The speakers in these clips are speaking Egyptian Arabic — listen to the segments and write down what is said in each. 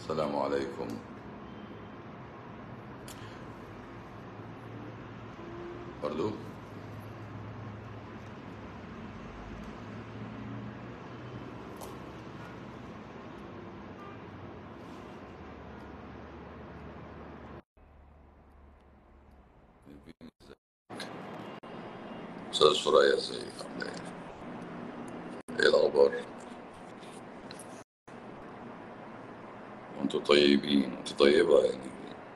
السلام عليكم برضو أستاذ سوريا ازيك عاملة ايه؟ ايه الأخبار؟ وانتوا طيبين انت طيبة يعني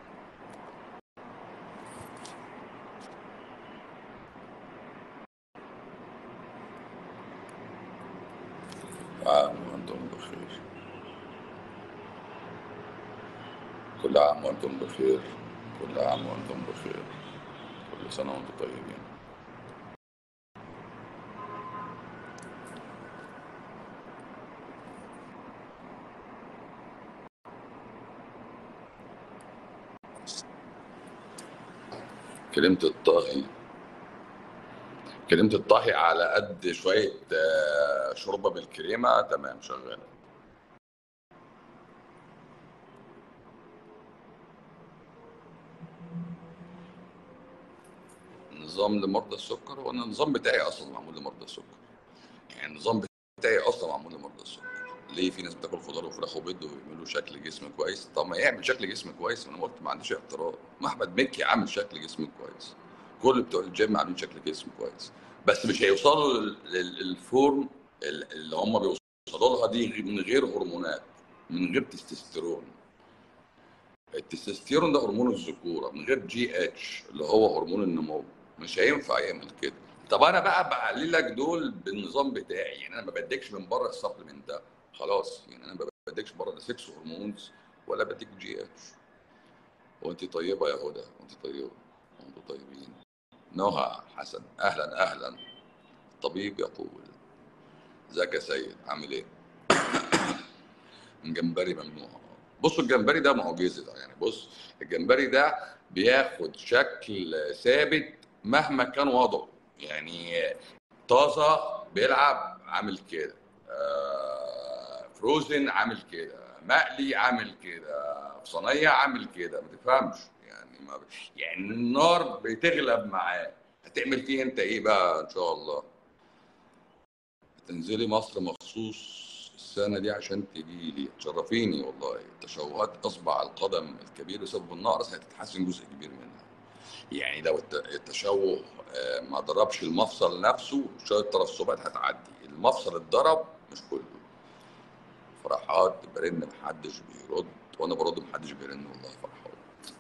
عام وانتم بخير كل عام وانتم بخير كل عام وانتم بخير كل سنة وانتم طيبين كلمة الطهي كلمة الطهي على قد شوية آه، شوربة بالكريمة تمام شغال نظام لمرضى السكر وانا النظام بتاعي اصلا معمول لمرضى السكر يعني النظام بتاعي اصلا معمول لمرضى السكر ليه في ناس بتاكل خضار وفراخ وبيض ويعملوا شكل جسم كويس طب ما يعمل شكل جسم كويس انا قلت ما عنديش اعتراض ما احمد مكي عامل شكل جسم كويس كل بتوع الجيم عاملين شكل جسم كويس بس مش هيوصلوا لل- لل- للفورم ال- اللي هم بيوصلوا لها دي من غير هرمونات من غير تستوستيرون التستوستيرون ده هرمون الذكوره من غير جي اتش اللي هو هرمون النمو مش هينفع يعمل كده طب انا بقى بقلل لك دول بالنظام بتاعي يعني انا ما بديكش من بره السبلمنت ده خلاص يعني انا ما بديكش بره لا 6 هرمونز ولا بديك جي اتش وانت طيبه يا هدى وانت طيبه وانتم طيبين نهى حسن اهلا اهلا طبيب يقول ازيك يا سيد عامل ايه جمبري ممنوع بصوا الجمبري ده معجزه ده يعني بص الجمبري ده بياخد شكل ثابت مهما كان وضعه يعني طازه بيلعب عامل كده آه، فروزن عامل كده مقلي عامل كده في صينيه عامل كده ما تفهمش يعني ما يعني النار بتغلب معاه هتعمل فيه انت ايه بقى ان شاء الله تنزلي مصر مخصوص السنة دي عشان تجي لي تشرفيني والله تشوهات إصبع القدم الكبير بسبب النقرس هتتحسن جزء كبير منها يعني لو الت- التشوه آه، ما ضربش المفصل نفسه شوية ترسبات هتعدي المفصل اتضرب مش كله فرحات برن محدش بيرد وانا برد محدش بيرن والله فرحات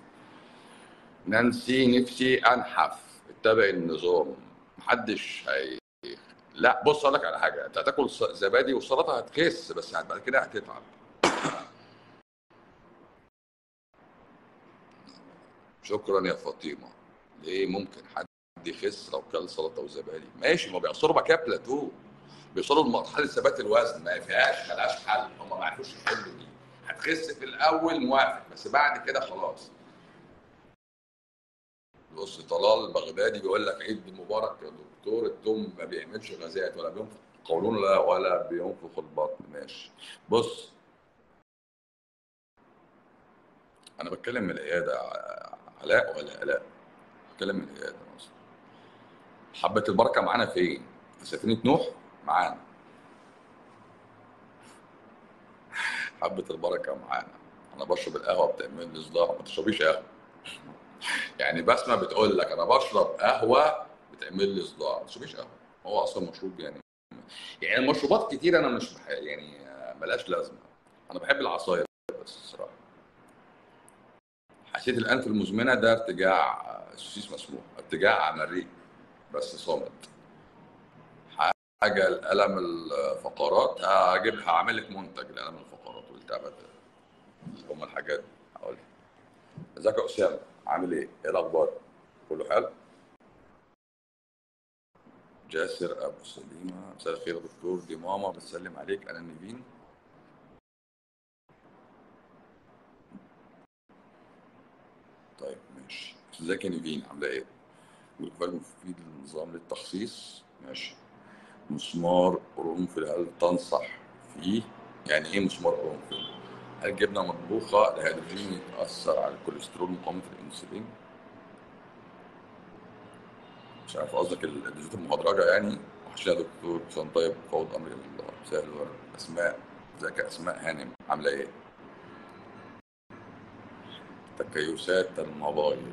نانسي نفسي انحف اتبع النظام محدش هي لا بص اقول لك على حاجه انت هتاكل س- زبادي وسلطه هتخس بس بعد كده هتتعب شكرا يا فاطمه ليه ممكن حد يخس لو كل سلطه وزبادي ماشي ما بيوصلوا بقى كده بلاتو بيوصلوا لمرحله ثبات الوزن ما فيهاش ملهاش حل هم ما عرفوش يحلوا دي هتخس في الاول موافق بس بعد كده خلاص بص طلال بغدادي بيقول لك عيد مبارك يا دكتور التوم ما بيعملش غازات ولا بينفخ قولون لا ولا بينفخ البطن ماشي بص انا بتكلم من العياده ع- علاء ولا الاء بتكلم من العياده مثلا حبه البركه معانا فين في سفينه نوح معانا حبه البركه معانا انا بشرب القهوه بتعمل لي صداع ما تشربيش قهوه يعني بسمه بتقول لك انا بشرب قهوه بتعمل لي صداع ما تشربيش قهوه هو اصلا مشروب يعني يعني المشروبات كتير انا مش بح... يعني آه، ملهاش لازمه انا بحب العصاير بس الصراحه حسيت الانف المزمنه ده ارتجاع آه، السوسيس مسموح ارتجاع مريء بس صامت حاجه الالم الفقرات هجيب هعمل لك منتج لالم الفقرات والتعبات اللي هم الحاجات هقول لك ازيك يا اسامه عامل ايه؟ ايه الاخبار؟ كله حلو؟ جاسر ابو سليمه مساء الخير يا دكتور دي ماما بتسلم عليك انا نيفين طيب ماشي ازيك يا نيفين عامله ايه؟ والكفايه مفيد للنظام للتخصيص ماشي مسمار قرنفل هل تنصح فيه؟ يعني ايه مسمار قرنفل؟ الجبنه مطبوخه الهيدروجين يتاثر على الكوليسترول مقاومه الانسولين مش عارف قصدك الزيوت المهدرجه يعني وحشنا يا دكتور كل طيب فوض امري الله مساء الورد اسماء ازيك يا اسماء هانم عامله ايه؟ تكيسات الموبايل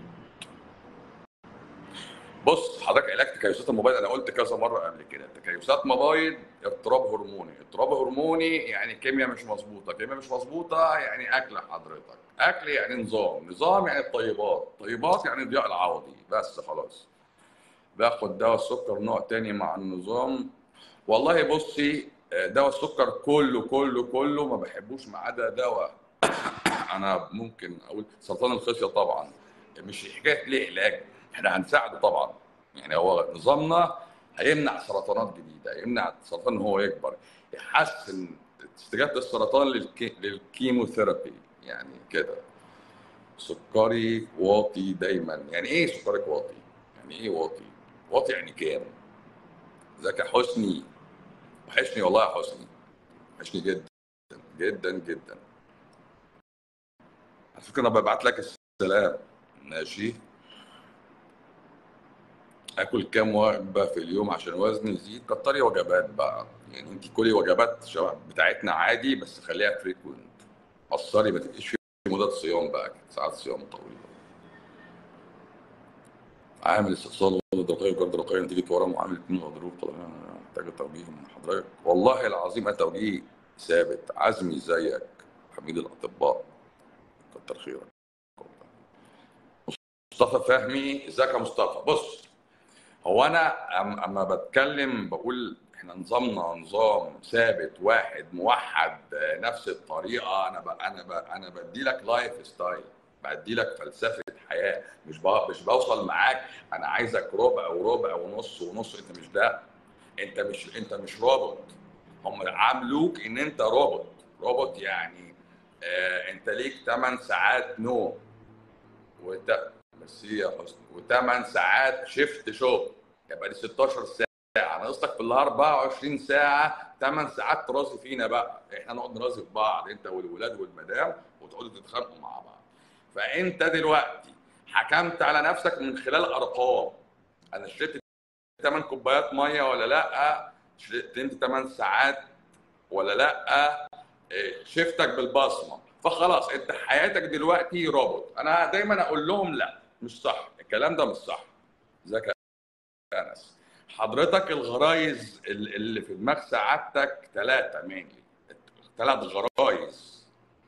بص حضرتك علاج تكيسات الموبايل انا قلت كذا مره قبل كده تكيسات موبايل اضطراب هرموني اضطراب هرموني يعني كيمياء مش مظبوطه كيمياء مش مظبوطه يعني اكل حضرتك اكل يعني نظام نظام يعني الطيبات طيبات يعني ضياء العوضي بس خلاص باخد دواء السكر نوع تاني مع النظام والله بصي دواء السكر كله كله كله ما بحبوش ما عدا دواء انا ممكن اقول سرطان الخصيه طبعا مش حكايه ليه علاج احنا هنساعده طبعا يعني هو نظامنا هيمنع سرطانات جديده يمنع السرطان ان هو يكبر يحسن استجابه السرطان للكي... للكيموثيرابي يعني كده سكري واطي دايما يعني ايه سكرك واطي يعني ايه واطي واطي يعني كام ازيك يا حسني وحشني والله يا حسني وحشني جدا جدا جدا على فكره انا ببعت لك السلام ماشي اكل كام وجبه في اليوم عشان وزني يزيد كتري وجبات بقى يعني انت كلي وجبات شبه بتاعتنا عادي بس خليها فريكوينت قصري ما تبقيش في مدة صيام بقى ساعات صيام طويله عامل استئصال غدة درقية وجرد درقية نتيجة ورم وعامل اتنين غضروف طبعا محتاج توجيه من حضرتك والله العظيم التوجيه ثابت عزمي زيك حميد الاطباء كتر خيرك مصطفى فهمي ازيك يا مصطفى بص هو انا اما بتكلم بقول احنا نظامنا نظام ثابت واحد موحد نفس الطريقه انا ب... انا ب... انا بدي لك لايف ستايل بدي لك فلسفه حياه مش ب... مش بوصل معاك انا عايزك ربع وربع ونص ونص انت مش ده انت مش انت مش روبوت هم عاملوك ان انت روبوت روبوت يعني آه انت ليك 8 ساعات نوم وانت ميرسي يا حسني و8 ساعات شيفت شغل يبقى دي 16 ساعه ناقصك في ال 24 ساعه 8 ساعات ترازي فينا بقى احنا نقعد نرازي في بعض انت والولاد والمدام وتقعدوا تتخانقوا مع بعض فانت دلوقتي حكمت على نفسك من خلال ارقام انا شربت 8 كوبايات ميه ولا لا شربت 8 ساعات ولا لا شفتك بالبصمه فخلاص انت حياتك دلوقتي روبوت انا دايما اقول لهم لا مش صح الكلام ده مش صح ذكاء انس حضرتك الغرايز اللي في دماغ سعادتك ثلاثه مينلي ثلاث غرايز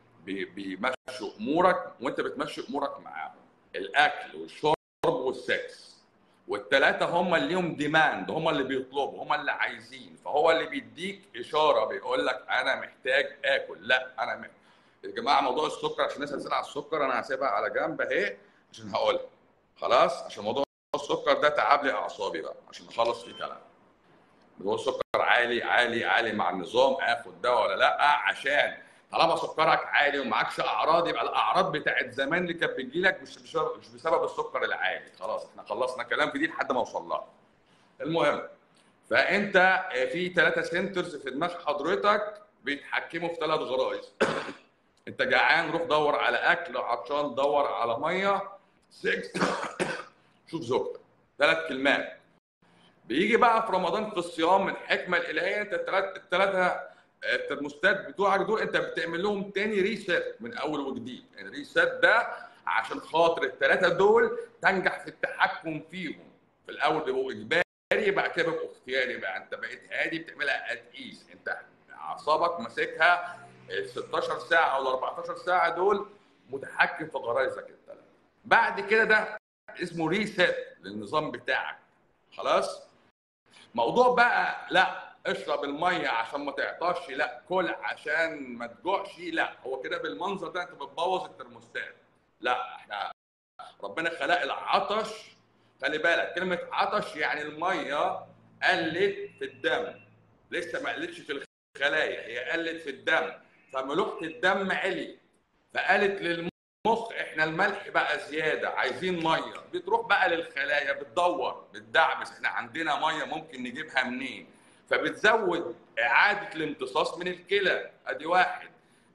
بيمشوا امورك وانت بتمشي امورك معاهم الاكل والشرب والسكس والثلاثه هم اللي ليهم ديماند هم اللي بيطلبوا هم اللي عايزين فهو اللي بيديك اشاره بيقول لك انا محتاج اكل لا انا محتاج يا جماعه موضوع السكر عشان الناس هتسال على السكر انا هسيبها على جنب اهي عشان هقولها خلاص عشان موضوع السكر ده تعب لي اعصابي بقى عشان نخلص فيه كلام موضوع السكر عالي عالي عالي مع النظام اخد دواء ولا لا عشان طالما سكرك عالي ومعكش اعراض يبقى الاعراض بتاعت زمان اللي كانت بتجي لك مش مش بسبب السكر العالي خلاص احنا خلصنا كلام في دي لحد ما اوصل لها المهم فانت في ثلاثه سنترز في دماغ حضرتك بيتحكموا في ثلاث غرايز انت جعان روح دور على اكل عطشان دور على ميه سكس شوف زوجتك ثلاث كلمات بيجي بقى في رمضان في الصيام من الحكمه الالهيه انت الثلاث الثلاثه الترموستات بتوعك دول انت بتعمل لهم تاني ريست من اول وجديد يعني الريست ده عشان خاطر الثلاثه دول تنجح في التحكم فيهم في الاول بيبقوا اجباري بعد كده بيبقوا اختياري بقى انت بقيت هادي بتعملها اتقيس انت اعصابك ماسكها ال 16 ساعه او ال 14 ساعه دول متحكم في غرايزك الثلاثه بعد كده ده اسمه ريست للنظام بتاعك خلاص موضوع بقى لا اشرب الميه عشان ما تعطش لا كل عشان ما تجوعش لا هو كده بالمنظر ده انت بتبوظ الترموستات لا احنا ربنا خلق العطش خلي بالك كلمه عطش يعني الميه قلت في الدم لسه ما قلتش في الخلايا هي قلت في الدم فملوحه الدم علي فقالت للمخ احنا الملح بقى زياده عايزين ميه بتروح بقى للخلايا بتدور بتدعبس احنا عندنا ميه ممكن نجيبها منين فبتزود اعاده الامتصاص من الكلى ادي واحد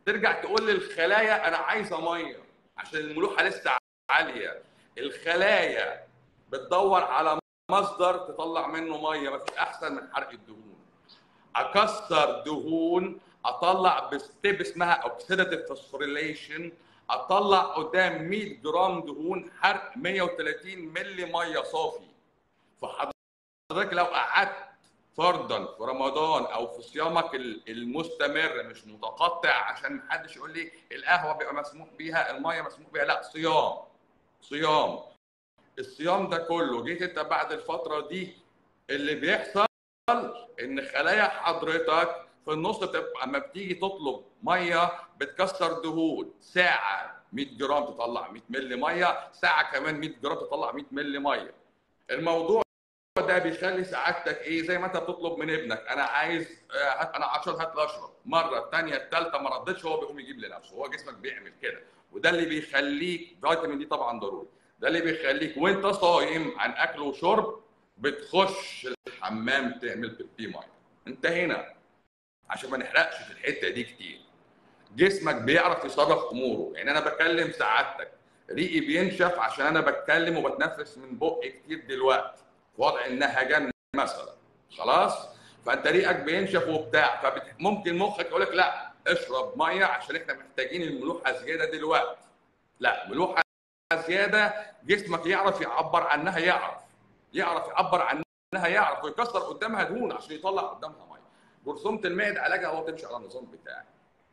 ترجع تقول للخلايا انا عايزه ميه عشان الملوحه لسه عاليه الخلايا بتدور على مصدر تطلع منه ميه مفيش احسن من حرق الدهون اكسر دهون اطلع بستيب اسمها اوكسيداتيف فوسفوريليشن اطلع قدام 100 جرام دهون حرق 130 ملي ميه صافي فحضرتك لو قعدت فرضا في رمضان او في صيامك المستمر مش متقطع عشان محدش يقول لي القهوه بيبقى مسموح بيها الميه مسموح بيها لا صيام صيام الصيام ده كله جيت انت بعد الفتره دي اللي بيحصل ان خلايا حضرتك في النص بتبقى اما بتيجي تطلب ميه بتكسر دهون ساعه 100 جرام تطلع 100 مللي ميه ساعه كمان 100 جرام تطلع 100 مللي ميه الموضوع ده بيخلي سعادتك ايه زي ما انت بتطلب من ابنك انا عايز هات انا عشان هات لي اشرب مره الثانيه الثالثه ما ردتش هو بيقوم يجيب لنفسه هو جسمك بيعمل كده وده اللي بيخليك فيتامين دي طبعا ضروري ده اللي بيخليك وانت صايم عن اكل وشرب بتخش الحمام تعمل بيبي ميه انت هنا عشان ما نحرقش في الحته دي كتير جسمك بيعرف يصرف اموره يعني انا بكلم سعادتك ريقي بينشف عشان انا بتكلم وبتنفس من بقي كتير دلوقتي في وضع النهجان مثلا خلاص فانت ريقك بينشف وبتاع فممكن مخك يقول لك لا اشرب ميه عشان احنا محتاجين الملوحه زياده دلوقتي لا ملوحه زياده جسمك يعرف يعبر عنها يعرف يعرف يعبر عنها يعرف ويكسر قدامها دهون عشان يطلع قدامها ميه جرثومه المعده علاجها هو تمشي على النظام بتاعي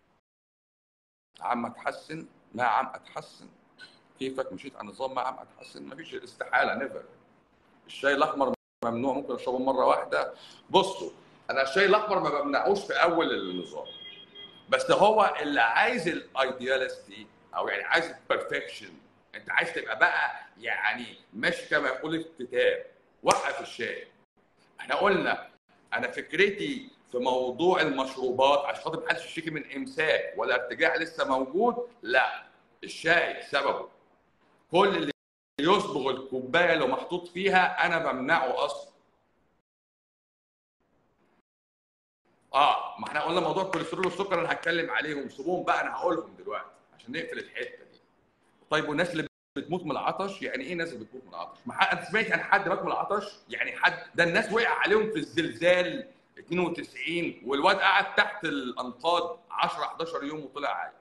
عم اتحسن ما عم اتحسن كيفك مشيت على النظام ما عم اتحسن ما فيش استحاله نيفر الشاي الاحمر ممنوع ممكن اشربه مره واحده بصوا انا الشاي الاحمر ما بمنعوش في اول النظام بس هو اللي عايز الايديالستي او يعني عايز البرفكشن انت عايز تبقى بقى يعني ماشي كما يقول الكتاب وقف الشاي احنا قلنا انا فكرتي في موضوع المشروبات عشان خاطر محدش يشتكي من امساك ولا ارتجاع لسه موجود لا الشاي سببه كل اللي يصبغ الكوبايه لو محطوط فيها انا بمنعه اصلا اه ما احنا قلنا موضوع الكوليسترول والسكر انا هتكلم عليهم سيبوهم بقى انا هقولهم دلوقتي عشان نقفل الحته دي طيب والناس اللي بتموت من العطش يعني ايه الناس اللي بتموت من العطش؟ ما انت سمعت عن حد مات من العطش؟ يعني حد ده الناس وقع عليهم في الزلزال 92 والواد قعد تحت الانقاض 10 11 يوم وطلع عايش.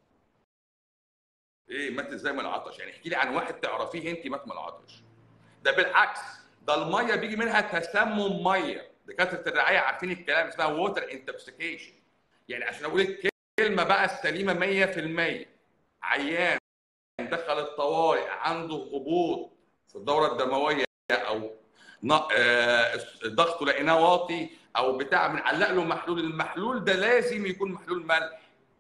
ايه مات ازاي من العطش؟ يعني احكي لي عن واحد تعرفيه انت مات من العطش. ده بالعكس ده الميه بيجي منها تسمم ميه دكاتره الرعايه عارفين الكلام اسمها ووتر انتوكسيكيشن يعني عشان اقول الكلمه بقى السليمه 100% عيان دخل الطوارئ عنده هبوط في الدوره الدمويه او ضغطه لقيناه واطي او بتاع بنعلق له محلول المحلول ده لازم يكون محلول ملح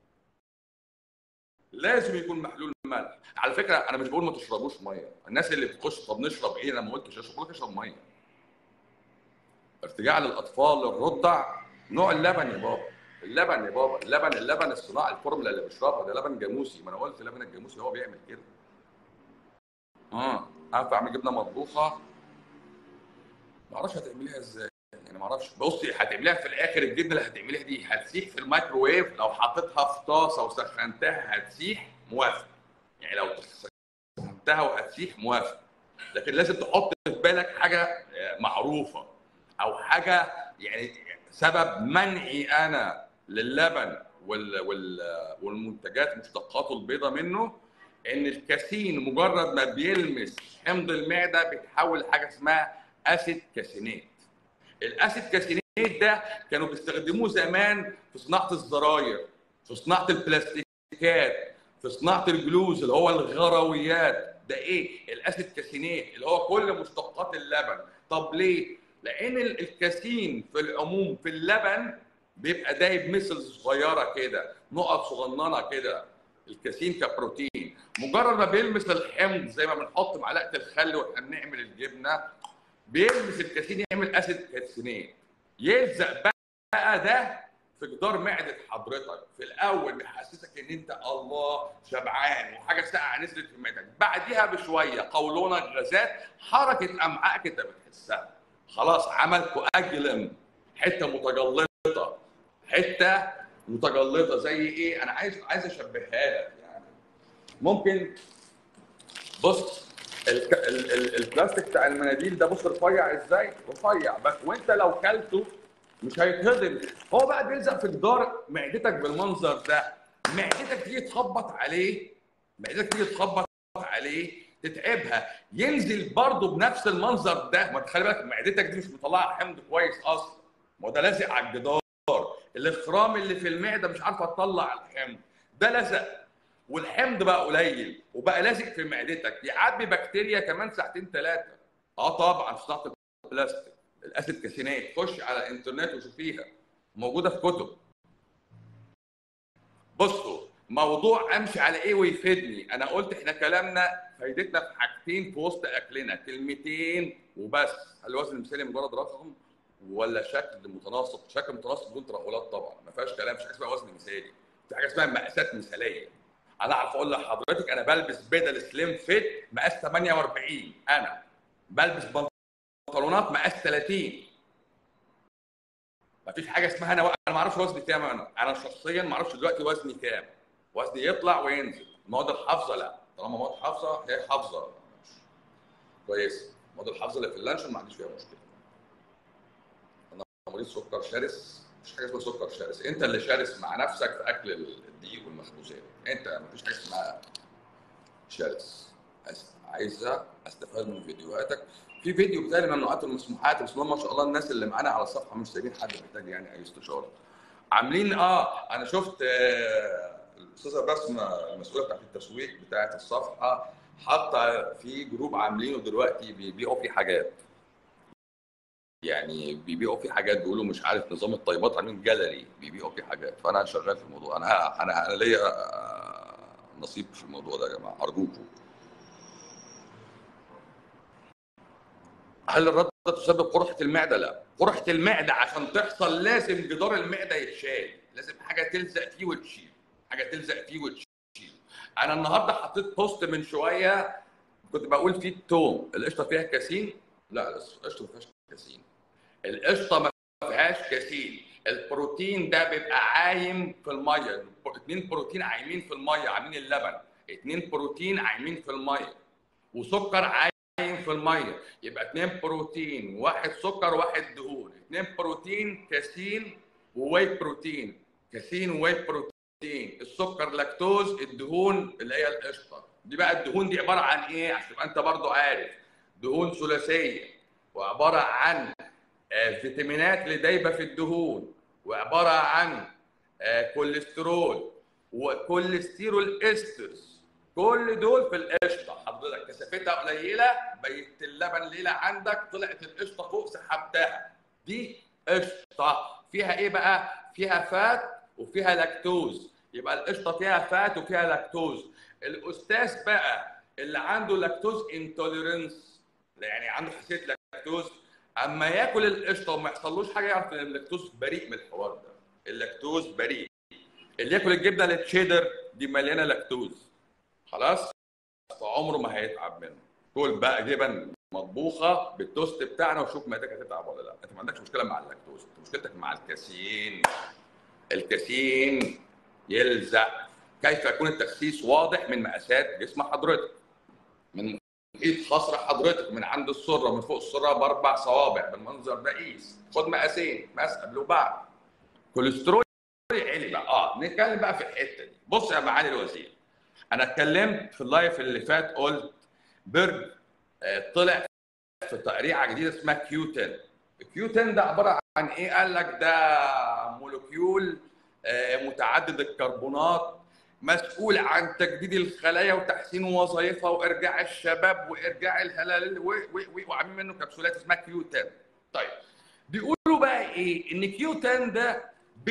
لازم يكون محلول ملح على فكره انا مش بقول ما تشربوش ميه الناس اللي بتخش طب نشرب ايه انا ما قلتش اشرب لك اشرب ميه ارتجاع للاطفال الرضع نوع اللبن يا بابا اللبن يا بابا اللبن اللبن الصناعي الفورمولا اللي بيشربها ده لبن جاموسي ما انا قلت لبن الجاموسي هو بيعمل كده اه عارف اعمل جبنه مطبوخه ما اعرفش هتعمليها ازاي يعني ما اعرفش بصي هتعمليها في الاخر الجبنه اللي هتعمليها دي هتسيح في الميكروويف لو حطيتها في طاسه وسخنتها هتسيح موافق يعني لو سخنتها وهتسيح موافق لكن لازم تحط في بالك حاجه معروفه او حاجه يعني سبب منعي انا للبن وال وال والمنتجات مشتقاته البيضاء منه ان الكاسين مجرد ما بيلمس حمض المعده بيتحول لحاجه اسمها اسيد كاسينات الاسيد كاسينات ده كانوا بيستخدموه زمان في صناعه الزراير في صناعه البلاستيكات في صناعه الجلوز اللي هو الغرويات ده ايه الاسيد كاسينات اللي هو كل مشتقات اللبن طب ليه لان الكاسين في العموم في اللبن بيبقى دايب مثل صغيره كده نقط صغننه كده الكاسين كبروتين مجرد ما بيلمس الحمض زي ما بنحط معلقه الخل واحنا بنعمل الجبنه بيلمس الكاسين يعمل اسيد كاسينات يلزق بقى ده في جدار معده حضرتك في الاول بيحسسك ان انت الله شبعان وحاجه ساقعه نزلت في معدتك بعديها بشويه قولونك غازات حركه امعائك انت بتحسها خلاص عمل كواجلم حته متجلطه حته متجلطه زي ايه انا عايز عايز اشبهها لك يعني ممكن بص الك... ال... ال... البلاستيك بتاع المناديل ده بص رفيع ازاي رفيع بس وانت لو كلته مش هيتهضم هو بقى بيلزق في جدار معدتك بالمنظر ده معدتك تيجي تخبط عليه معدتك تيجي تخبط عليه تتعبها ينزل برضه بنفس المنظر ده ما تخلي بالك معدتك دي مش مطلعه حمض كويس اصلا ما هو ده لازق على الجدار الاخرام اللي في المعده مش عارفه تطلع الحمض ده لزق والحمض بقى قليل وبقى لازق في معدتك يعبي بكتيريا كمان ساعتين ثلاثه اه طبعا في صناعه البلاستيك الاسيد كاسينات خش على الانترنت وشوفيها موجوده في كتب بصوا موضوع امشي على ايه ويفيدني انا قلت احنا كلامنا فايدتنا في حاجتين في وسط اكلنا كلمتين وبس هل الوزن المثالي مجرد رقم ولا شكل متناسق شكل متناسق بدون ترهلات طبعا ما فيهاش كلام مش حاجه اسمها وزن مثالي في حاجه اسمها مقاسات مثاليه انا اعرف اقول لحضرتك انا بلبس بدل سليم فيت مقاس 48 انا بلبس بنطلونات مقاس 30 ما فيش حاجه اسمها انا انا ما اعرفش وزني كام انا انا شخصيا ما اعرفش دلوقتي وزني كام وزني يطلع وينزل المواد الحافظه لا طالما مواد حافظه هي حافظه كويس المواد الحافظه اللي في اللانشون ما عنديش فيها مشكله انا مريض سكر شرس مش حاجه اسمها سكر شرس انت اللي شرس مع نفسك في اكل الدقيق والمخبوزات انت ما فيش حاجه اسمها شرس عايزه استفاد من فيديوهاتك في فيديو بتاعي الممنوعات والمسموحات بسم الله ما شاء الله الناس اللي معانا على الصفحه مش سايبين حد محتاج يعني اي استشاره عاملين اه انا شفت آه الاستاذه بسمه المسؤوله بتاعت التسويق بتاعت الصفحه حاطه في جروب عاملينه دلوقتي بيبيعوا فيه حاجات يعني بيبيعوا فيه حاجات بيقولوا مش عارف نظام الطيبات عاملين جاليري بيبيعوا فيه حاجات فانا شغال في الموضوع انا انا انا ليا نصيب في الموضوع ده يا جماعه ارجوكم هل الرده تسبب قرحه المعده؟ لا، قرحه المعده عشان تحصل لازم جدار المعده يتشال، لازم حاجه تلزق فيه وتشيل، حاجه تلزق فيه وتشيل. انا النهارده حطيت بوست من شويه كنت بقول فيه التوم، القشطه فيها كاسين؟ لا القشطه ما فيهاش كاسين. القشطه ما فيهاش كاسين، البروتين ده بيبقى عايم في الميه، اثنين بروتين عايمين في الميه عاملين اللبن، اثنين بروتين عايمين في الميه. وسكر عايم في الميه يبقى اثنين بروتين واحد سكر واحد دهون اثنين بروتين كاسين وواي بروتين كاسين وواي بروتين السكر لاكتوز الدهون اللي هي القشطه دي بقى الدهون دي عباره عن ايه عشان تبقى انت برضو عارف دهون ثلاثيه وعباره عن فيتامينات اللي دايبه في الدهون وعباره عن كوليسترول وكوليسترول استرز كل دول في القشطه حضرتك كثافتها قليله بيت اللبن ليله عندك طلعت القشطه فوق سحبتها دي قشطه فيها ايه بقى؟ فيها فات وفيها لاكتوز يبقى القشطه فيها فات وفيها لاكتوز الاستاذ بقى اللي عنده لاكتوز انتوليرنس يعني عنده حساسيه لاكتوز اما ياكل القشطه وما يحصلوش حاجه يعرف ان اللاكتوز بريء من الحوار ده اللاكتوز بريء اللي ياكل الجبنه التشيدر دي مليانه لاكتوز خلاص فعمره ما هيتعب منه كل بقى جبن مطبوخه بالتوست بتاعنا وشوف معدتك هتتعب ولا لا انت ما عندكش مشكله مع اللاكتوز انت مشكلتك مع الكاسين الكاسين يلزق كيف يكون التخسيس واضح من مقاسات جسم حضرتك من محيط خصر حضرتك من عند السره من فوق السره باربع صوابع بالمنظر ده قيس خد مقاسين مقاس قبل وبعد كوليسترول عالي بقى اه نتكلم بقى في الحته دي بص يا معالي الوزير انا اتكلمت في اللايف اللي فات قلت برج طلع في تقريعه جديده اسمها كيو 10 الكيو 10 ده عباره عن ايه قال لك ده مولكيول متعدد الكربونات مسؤول عن تجديد الخلايا وتحسين وظائفها وارجاع الشباب وارجاع الهلال وعاملين منه كبسولات اسمها كيو 10 طيب بيقولوا بقى ايه ان كيو 10 ده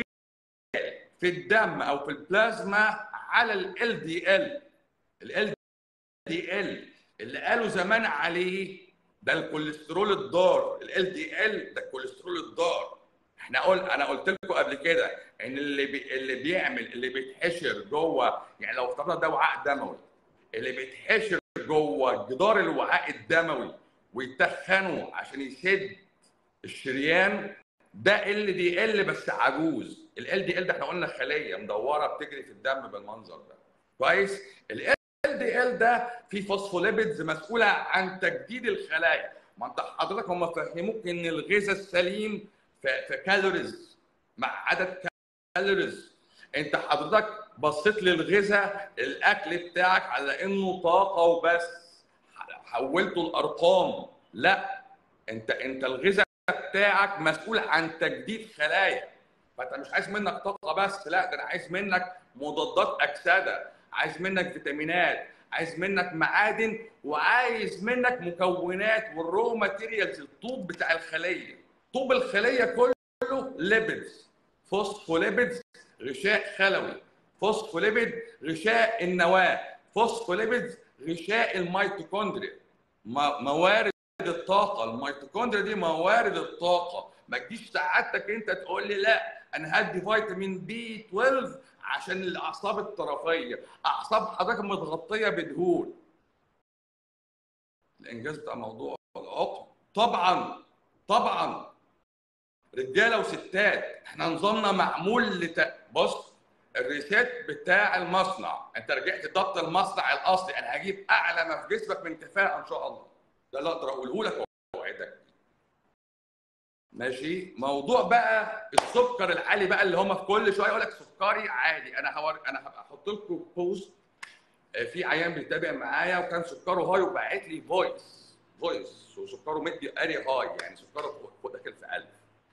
في الدم او في البلازما على ال دي ال ال دي ال اللي قالوا زمان عليه ده الكوليسترول الضار ال دي ال ده الكوليسترول الضار احنا قول انا قلت لكم قبل كده ان اللي بي... اللي بيعمل اللي بيتحشر جوه يعني لو افترضنا ده وعاء دموي اللي بيتحشر جوه جدار الوعاء الدموي ويتخنه عشان يسد الشريان ده ال دي ال بس عجوز ال دي ال ده احنا قلنا خليه مدوره بتجري في الدم بالمنظر ده كويس ال دي ال ده فيه فوسفوليبيدز مسؤوله عن تجديد الخلايا ما انت حضرتك هم فهموك ان الغذاء السليم في, في كالوريز مع عدد كالوريز انت حضرتك بصيت للغذاء الاكل بتاعك على انه طاقه وبس حولته لارقام لا انت انت الغذاء بتاعك مسؤول عن تجديد خلايا فانت مش عايز منك طاقه بس لا ده انا عايز منك مضادات اكسده عايز منك فيتامينات عايز منك معادن وعايز منك مكونات والرو ماتيريالز الطوب بتاع الخليه طوب الخليه كله ليبيدز فوسفوليبيدز غشاء خلوي فوسفوليبيد غشاء النواه فوسفوليبيدز غشاء الميتوكوندريا موارد الطاقه الميتوكوندريا دي موارد الطاقه ما تجيش سعادتك انت تقول لي لا انا هدي فيتامين بي 12 عشان الاعصاب الطرفيه اعصاب حضرتك متغطيه بدهون الانجاز بتاع موضوع العقم طبعا طبعا رجاله وستات احنا نظامنا معمول لت... بص الريسيت بتاع المصنع انت رجعت ضبط المصنع الاصلي انا هجيب اعلى ما في جسمك من كفاءه ان شاء الله ده اللي اقدر اقوله لك واوعدك ماشي موضوع بقى السكر العالي بقى اللي هم في كل شويه يقول لك سكري عالي انا هور... انا هبقى احط لكم بوست في عيان بيتابع معايا وكان سكره هاي وبعت لي فويس فويس وسكره مدي اري هاي يعني سكره فوق داخل في قلب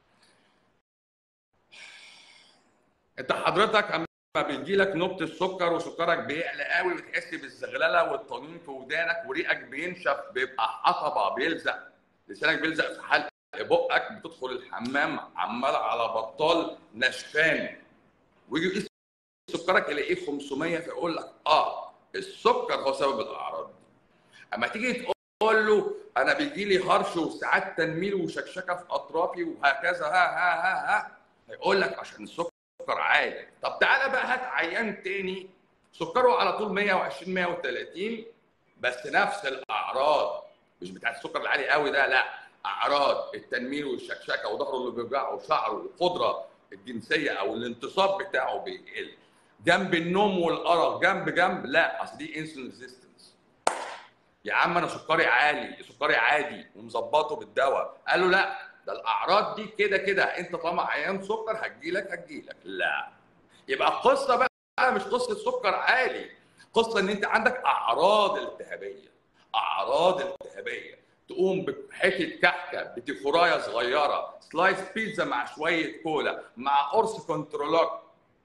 انت حضرتك اما بيجي لك نقطه السكر وسكرك بيعلى قوي بتحس بالزغلله والطنين في ودانك وريقك بينشف بيبقى حطبه بيلزق لسانك بيلزق في حلق بقك بتدخل الحمام عمال على بطال نشفان ويجي يقيس سكرك يلاقيه 500 فيقول لك اه السكر هو سبب الاعراض دي اما تيجي تقول له انا بيجي لي هرش وساعات تنميل وشكشكه في اطرافي وهكذا ها ها ها ها هيقول لك عشان السكر عالي طب تعالى بقى هات عيان تاني سكره على طول 120 130 بس نفس الاعراض مش بتاع السكر العالي قوي ده لا اعراض التنميل والشكشكه وظهره اللي بيوجعه وشعره والقدره الجنسيه او الانتصاب بتاعه بيقل جنب النوم والارق جنب جنب لا اصل دي انسولين ريزيستنس يا عم انا سكري عالي سكري عادي ومظبطه بالدواء قالوا لا ده الاعراض دي كده كده انت طالما عيان سكر هتجيلك هتجيلك لا يبقى القصه بقى مش قصه سكر عالي قصه ان انت عندك اعراض التهابيه اعراض التهابيه تقوم بحته كحكه بتيفورايه صغيره سلايس بيتزا مع شويه كولا مع قرص كنترولوك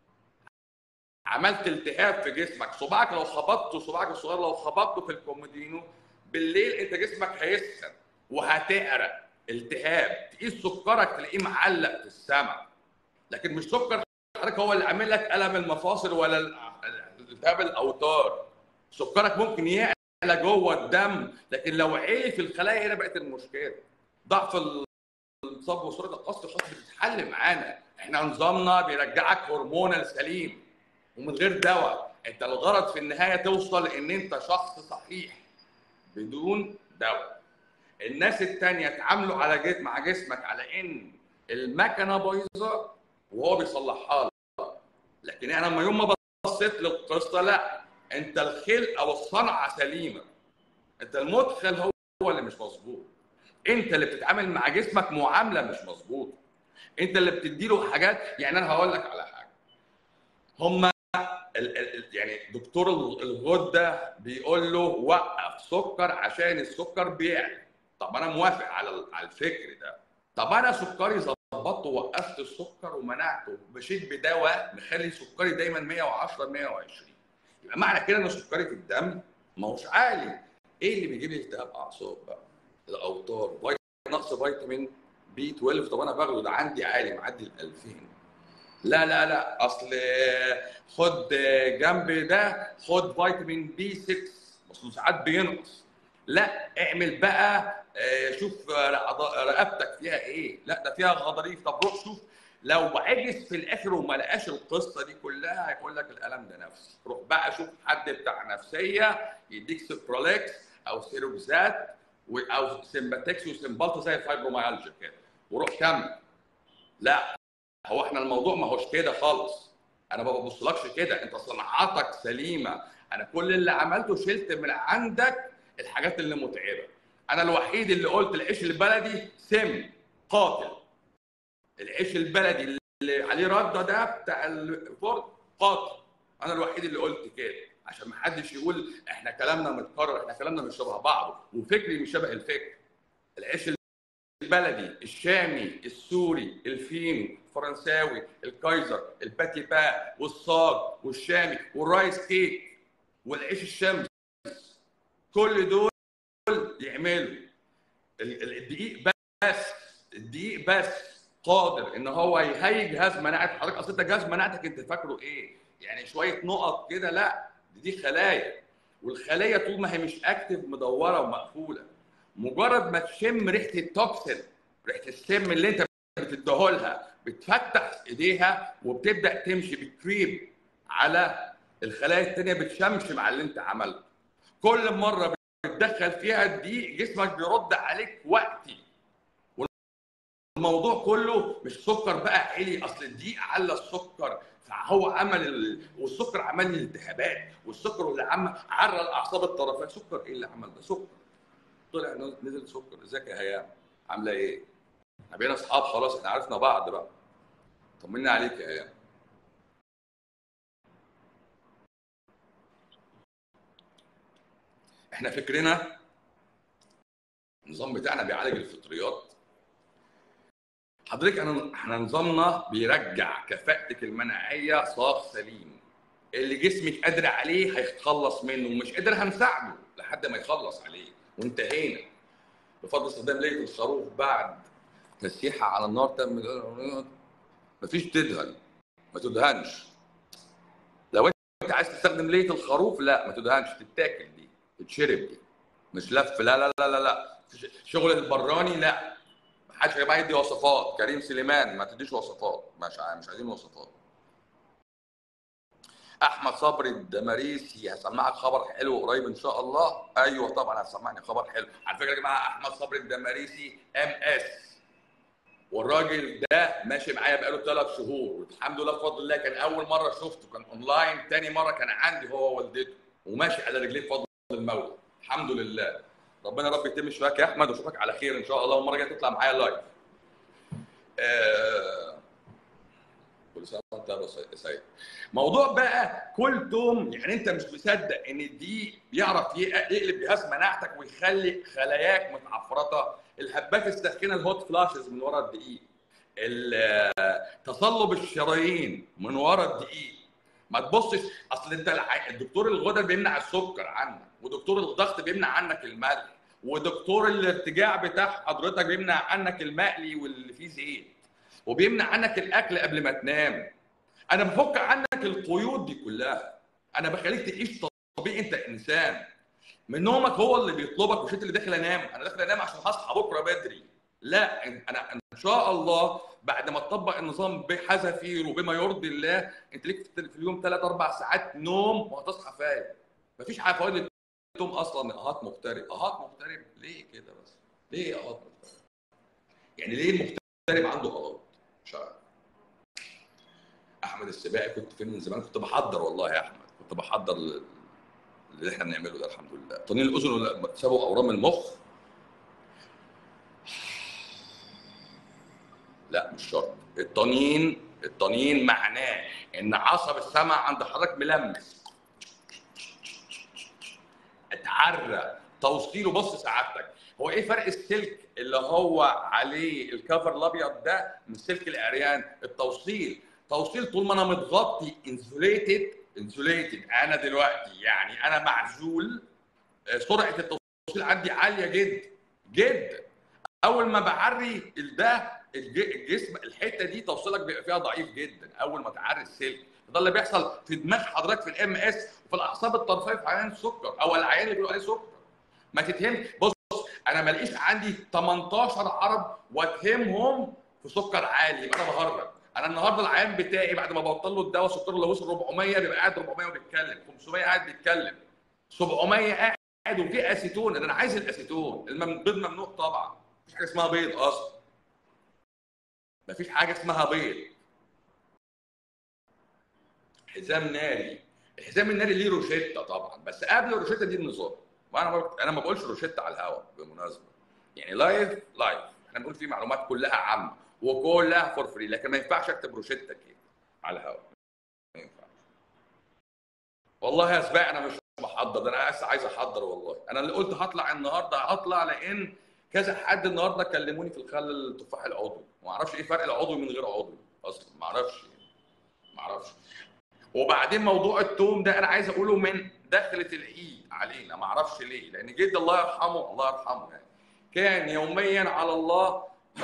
عملت التهاب في جسمك صباعك لو خبطته صباعك الصغير لو خبطته في الكومودينو بالليل انت جسمك هيسخن وهتعرق التهاب تقيس سكرك تلاقيه معلق في السماء لكن مش سكر حضرتك هو اللي عامل لك الم المفاصل ولا التهاب الاوتار سكرك ممكن يعلى جوه الدم لكن لو عالي في الخلايا هنا بقت المشكله ضعف الانصاب وصوره القصد خلاص بتتحل معانا احنا نظامنا بيرجعك هرمونال سليم ومن غير دواء انت الغرض في النهايه توصل ان انت شخص صحيح بدون دواء الناس التانية اتعاملوا على جسم مع جسمك على ان المكنه بايظه وهو بيصلحها لك لكن انا لما يوم ما بصيت للقصه لا انت الخلق او الصنعه سليمه انت المدخل هو هو اللي مش مظبوط انت اللي بتتعامل مع جسمك معامله مش مظبوطه انت اللي بتدي له حاجات يعني انا هقول لك على حاجه هم يعني دكتور الغده بيقول له وقف سكر عشان السكر بيعلى طب انا موافق على على الفكر ده طب انا سكري ظبطته وقفت السكر ومنعته مشيت بدواء مخلي سكري دايما 110 120 يبقى معنى كده ان سكري في الدم ما هوش عالي ايه اللي بيجيب لي التهاب اعصاب بقى الاوتار نقص فيتامين بي 12 طب انا باخده ده عندي عالي معدي ال 2000 لا لا لا اصل خد جنب ده خد فيتامين بي 6 اصل ساعات بينقص لا اعمل بقى شوف رقبتك فيها ايه لا ده فيها غضاريف طب روح شوف لو عجز في الاخر وما لقاش القصه دي كلها هيقول لك الالم ده نفسي روح بقى شوف حد بتاع نفسيه يديك سيبروليكس او سيروكسات او سمباتكس وسمبالتا زي الفايبروميالجيا كده وروح كمل لا هو احنا الموضوع ما هوش كده خالص انا ما ببصلكش كده انت صناعاتك سليمه انا كل اللي عملته شلت من عندك الحاجات اللي متعبه انا الوحيد اللي قلت العيش البلدي سم قاتل العيش البلدي اللي عليه رده ده بتاع الفرن قاتل انا الوحيد اللي قلت كده عشان ما حدش يقول احنا كلامنا متكرر احنا كلامنا مش شبه بعض وفكري مش شبه الفكر العيش البلدي الشامي السوري الفينو الفرنساوي الكايزر الباتي با والصاج والشامي والرايس كيك والعيش الشمس كل دول يعملوا الدقيق بس الدقيق بس قادر ان هو يهيج جهاز مناعه حضرتك اصل انت جهاز مناعتك انت فاكره ايه؟ يعني شويه نقط كده لا دي خلايا والخليه طول ما هي مش اكتف مدوره ومقفوله مجرد ما تشم ريحه التوكسين ريحه السم اللي انت بتديهولها بتفتح ايديها وبتبدا تمشي بتريب على الخلايا الثانيه بتشمشم على اللي انت عملته كل مره بتدخل فيها الدقيق جسمك بيرد عليك وقتي الموضوع كله مش سكر بقى عالي اصل الدقيق على السكر فهو عمل ال... والسكر عمل الالتهابات والسكر اللي عمل عرى الاعصاب الطرفيه سكر ايه اللي عمل ده سكر طلع نزل سكر ازيك يا هيام عامله ايه؟ احنا بقينا اصحاب خلاص احنا عرفنا بعض بقى طمنا عليك يا هيام احنا فكرنا النظام بتاعنا بيعالج الفطريات حضرتك انا احنا نظامنا بيرجع كفاءتك المناعيه صاغ سليم اللي جسمك قادر عليه هيتخلص منه ومش قادر هنساعده لحد ما يخلص عليه وانتهينا بفضل استخدام ليله الخروف بعد تسييحه على النار تم مفيش تدهن ما تدهنش لو انت عايز تستخدم ليله الخروف لا ما تدهنش تتاكل دي تتشرب دي مش لف لا لا لا لا لا شغل البراني لا ما حدش هيبقى يدي وصفات كريم سليمان ما تديش وصفات مش مش عايزين وصفات احمد صبري الدماريسي هسمعك خبر حلو قريب ان شاء الله ايوه طبعا هتسمعني خبر حلو على فكره يا جماعه احمد صبري الدماريسي ام اس والراجل ده ماشي معايا بقاله ثلاث شهور والحمد لله بفضل الله كان اول مره شفته كان اونلاين ثاني مره كان عندي هو ووالدته وماشي على رجليه بفضل المولى الحمد لله ربنا رب يتم شفاك يا احمد واشوفك على خير ان شاء الله والمره الجايه تطلع معايا لايف آه... كل سنه وانت يا سيد موضوع بقى كل توم يعني انت مش مصدق ان دي بيعرف يقلب جهاز مناعتك ويخلي خلاياك متعفرطه الهبات الساخنه الهوت فلاشز من ورا الدقيق تصلب الشرايين من ورا الدقيق ما تبصش اصل انت الدكتور الغدد بيمنع السكر عنك ودكتور الضغط بيمنع عنك الملح ودكتور الارتجاع بتاع حضرتك بيمنع عنك المقلي واللي فيه زيت وبيمنع عنك الاكل قبل ما تنام انا بفك عنك القيود دي كلها انا بخليك تعيش طبيعي انت انسان من نومك هو اللي بيطلبك مش انت اللي داخل انام انا داخل انام عشان هصحى بكره بدري لا انا ان شاء الله بعد ما تطبق النظام بحذافير وبما يرضي الله انت ليك في اليوم ثلاث اربع ساعات نوم وهتصحى فايق مفيش حاجه فوائد النوم اصلا اهات مغترب اهات مغترب ليه كده بس ليه اهات مغترب يعني ليه المغترب عنده اهات مش عارف احمد السباعي كنت فين من زمان كنت بحضر والله يا احمد كنت بحضر اللي احنا بنعمله ده الحمد لله طنين الاذن سبب اورام المخ لا مش شرط الطنين الطنين معناه ان عصب السمع عند حضرتك ملمس اتعرى توصيله بص سعادتك هو ايه فرق السلك اللي هو عليه الكفر الابيض ده من سلك العريان التوصيل توصيل طول ما انا متغطي انسوليتد انسوليتد انا دلوقتي يعني انا معزول سرعه التوصيل عندي عاليه جدا جدا اول ما بعري ده الجسم الحته دي توصيلك بيبقى فيها ضعيف جدا اول ما تعري السلك ده اللي بيحصل في دماغ حضرتك في الام اس وفي الاعصاب الطرفيه في عيان السكر او العيان اللي بيقولوا عليه سكر ما تتهم بص انا ما الاقيش عندي 18 عرب واتهمهم في سكر عالي يبقى انا بهرج انا النهارده العيان بتاعي بعد ما بطل له الدواء سكره لو وصل 400 بيبقى قاعد 400 وبيتكلم 500 قاعد بيتكلم 700 قاعد وفي اسيتون انا عايز الاسيتون البيض ممنوع طبعا مفيش حاجه اسمها بيض اصلا مفيش حاجه اسمها بيض حزام ناري الحزام الناري ليه روشته طبعا بس قبل الروشته دي النظام وانا ما انا ما بقولش روشته على الهواء بالمناسبه يعني لايف لايف احنا بنقول فيه معلومات كلها عامه وكلها فور فري لكن ما ينفعش اكتب روشته كده على الهواء ما ينفعش والله يا سباق انا مش محضر ده انا لسه عايز احضر والله انا اللي قلت هطلع النهارده هطلع لان كذا حد النهارده كلموني في الخل التفاح العضوي ما اعرفش ايه فرق العضوي من غير عضوي اصلا ما اعرفش ما اعرفش وبعدين موضوع التوم ده انا عايز اقوله من دخلة العيد علينا ما اعرفش ليه لان جد الله يرحمه الله يرحمه يعني كان يوميا على الله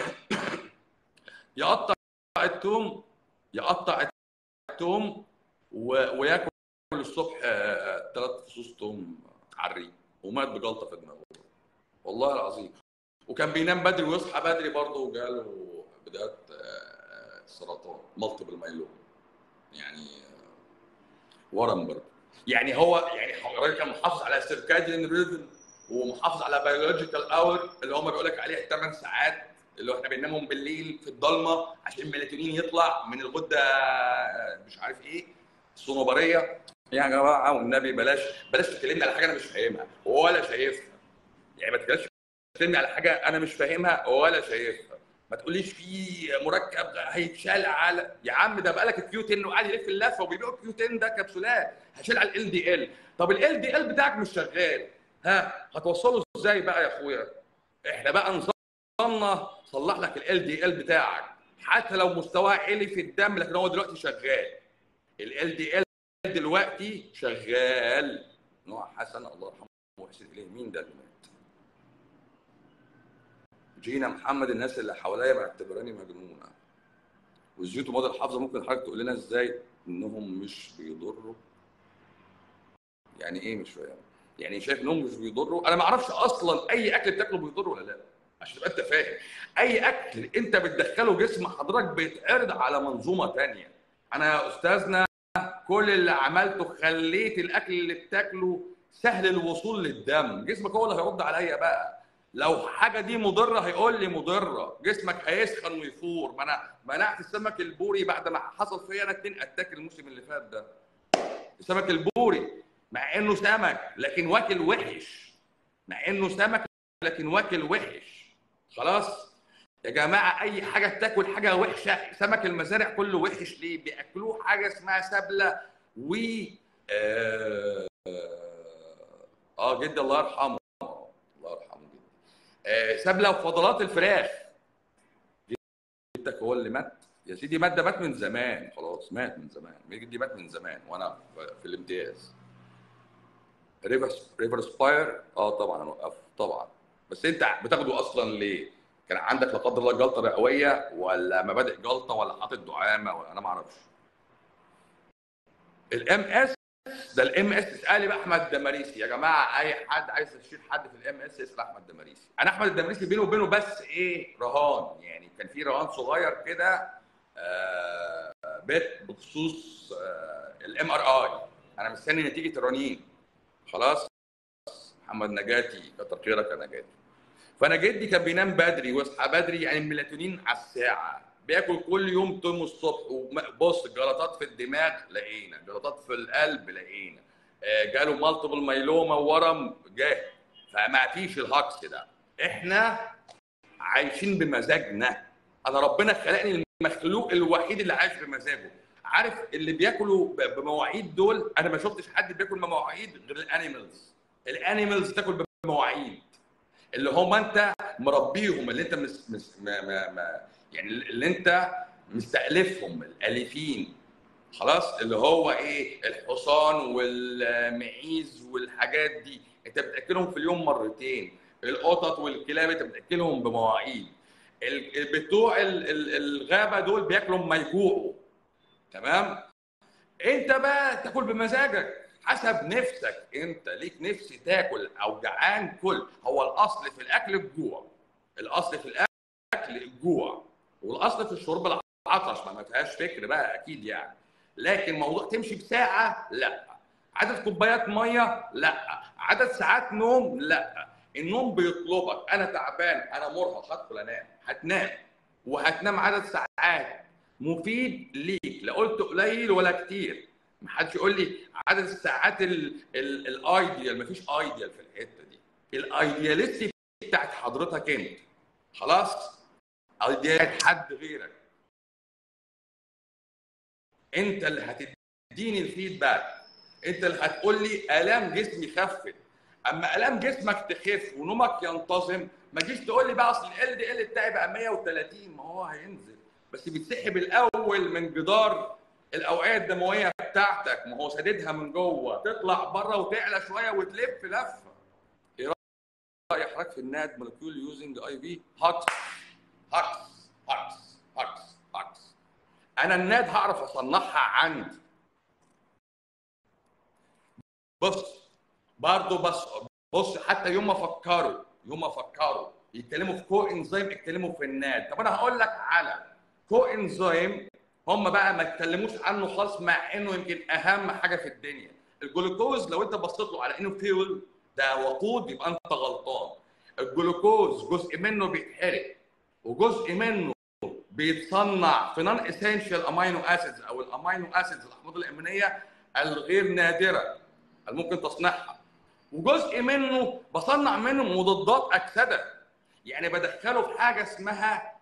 يقطع التوم يقطع التوم وياكل الصبح ثلاث فصوص توم على الريق ومات بجلطه في دماغه والله العظيم وكان بينام بدري ويصحى بدري برضه وجاله بدايه سرطان مالتيبل مايلوم يعني ورم برضه يعني هو يعني الراجل كان محافظ على سيركاديان ريزم ومحافظ على بيولوجيكال اور اللي هم بيقول لك عليها 8 ساعات اللي هو احنا بننامهم بالليل في الضلمه عشان الميلاتونين يطلع من الغده مش عارف ايه الصنوبريه يا جماعه والنبي بلاش بلاش تكلمني على حاجه انا مش فاهمها ولا شايفها يعني ما تكلمش تكلمني على حاجه انا مش فاهمها ولا شايفها ما تقوليش في مركب هيتشال على يا عم ده بقالك كيو 10 وقاعد يلف اللفه وبيبيعوا كيو 10 ده كبسولات هشيل على ال دي ال طب ال دي ال بتاعك مش شغال ها هتوصله ازاي بقى يا اخويا احنا بقى نظامنا صلح لك ال دي ال بتاعك حتى لو مستواه عالي في الدم لكن هو دلوقتي شغال ال دي ال دلوقتي شغال نوع حسن الله يرحمه ويحسن اليه مين ده اللي مات جينا محمد الناس اللي حواليا معتبراني مجنونه والزيوت ومضى الحافظه ممكن حضرتك تقول لنا ازاي انهم مش بيضروا يعني ايه مش فاهم يعني شايف انهم مش بيضروا انا ما اعرفش اصلا اي اكل بتاكله بيضر ولا لا عشان تبقى انت فاهم اي اكل انت بتدخله جسم حضرتك بيتعرض على منظومه ثانيه انا يا استاذنا كل اللي عملته خليت الاكل اللي بتاكله سهل الوصول للدم جسمك هو اللي هيرد عليا بقى لو حاجه دي مضره هيقول لي مضره جسمك هيسخن ويفور ما انا منعت السمك البوري بعد ما حصل فيا انا اتنين اتاك الموسم اللي فات ده السمك البوري مع انه سمك لكن واكل وحش مع انه سمك لكن واكل وحش خلاص يا جماعه اي حاجه تاكل حاجه وحشه سمك المزارع كله وحش ليه بياكلوه حاجه اسمها سبله و اه, آه جد الله يرحمه الله يرحمه جدا آه سبله وفضلات الفراخ جدك هو اللي مات يا سيدي مات ده مات من زمان خلاص مات من زمان جدي مات من زمان وانا في الامتياز ريفر ريفر سباير اه طبعا انا وقفت طبعا بس انت بتاخده اصلا ليه؟ كان عندك لا قدر الله جلطه رئويه ولا مبادئ جلطه ولا حاطط دعامه ولا انا ما اعرفش. الام اس ده الام اس اسالي بقى احمد دماريسي يا جماعه اي حد عايز يشيل حد في الام اس يسال احمد دماريسي. انا احمد الدماريسي بينه وبينه بس ايه رهان يعني كان في رهان صغير كده آه بيت بخصوص آه الام ار اي انا مستني نتيجه الرنين خلاص محمد نجاتي كتر خيرك يا نجاتي فانا جدي كان بينام بدري ويصحى بدري يعني الميلاتونين على الساعه بياكل كل يوم توم الصبح وبص جلطات في الدماغ لقينا جلطات في القلب لقينا جاله مالتيبل مايلوما وورم جه فما فيش الهكس ده احنا عايشين بمزاجنا انا ربنا خلقني المخلوق الوحيد اللي عايش بمزاجه عارف اللي بياكلوا بمواعيد دول انا ما شفتش حد بياكل بمواعيد غير الانيمالز الانيمالز تاكل بمواعيد اللي هم انت مربيهم اللي انت مس مس ما ما ما يعني اللي انت مستألفهم الاليفين خلاص اللي هو ايه الحصان والمعيز والحاجات دي انت بتاكلهم في اليوم مرتين القطط والكلاب انت بتاكلهم بمواعيد بتوع الغابه دول بياكلوا ما يجوعوا تمام انت بقى تاكل بمزاجك حسب نفسك انت ليك نفس تاكل او جعان كل هو الاصل في الاكل الجوع الاصل في الاكل الجوع والاصل في الشرب العطش ما فيهاش فكر بقى اكيد يعني لكن موضوع تمشي بساعه لا عدد كوبايات ميه لا عدد ساعات نوم لا النوم بيطلبك انا تعبان انا مرهق هدخل انام هتنام وهتنام عدد ساعات مفيد ليك لا قلت قليل ولا كتير ما حدش يقول لي عدد الساعات الايديال مفيش ايديال في الحته دي الايدياليستي بتاعت حضرتك انت خلاص ايديال حد غيرك انت اللي هتديني الفيدباك انت اللي هتقول لي الام جسمي خفت اما الام جسمك تخف ونومك ينتظم ما تجيش تقول لي بقى اصل ال دي ال بتاعي بقى 130 ما هو هينزل بس بيتسحب الاول من جدار الاوعيه الدمويه بتاعتك ما هو سددها من جوه تطلع بره وتعلى شويه وتلف لفه ايه راي حضرتك في الناد مولكيول يوزنج اي في هاكس هاكس هاكس هاكس هاكس انا الناد هعرف اصنعها عندي بص برضه بص بص حتى يوم ما فكروا يوم ما فكروا يتكلموا في كو انزيم يتكلموا في الناد طب انا هقول لك على كو انزيم هم بقى ما اتكلموش عنه خالص مع انه يمكن اهم حاجه في الدنيا الجلوكوز لو انت بصيت له على انه فيول ده وقود يبقى انت غلطان الجلوكوز جزء منه بيتحرق وجزء منه بيتصنع في نون اسينشال امينو اسيدز او الامينو اسيدز الاحماض الامينيه الغير نادره اللي ممكن تصنيعها وجزء منه بصنع منه مضادات اكسده يعني بدخله في حاجه اسمها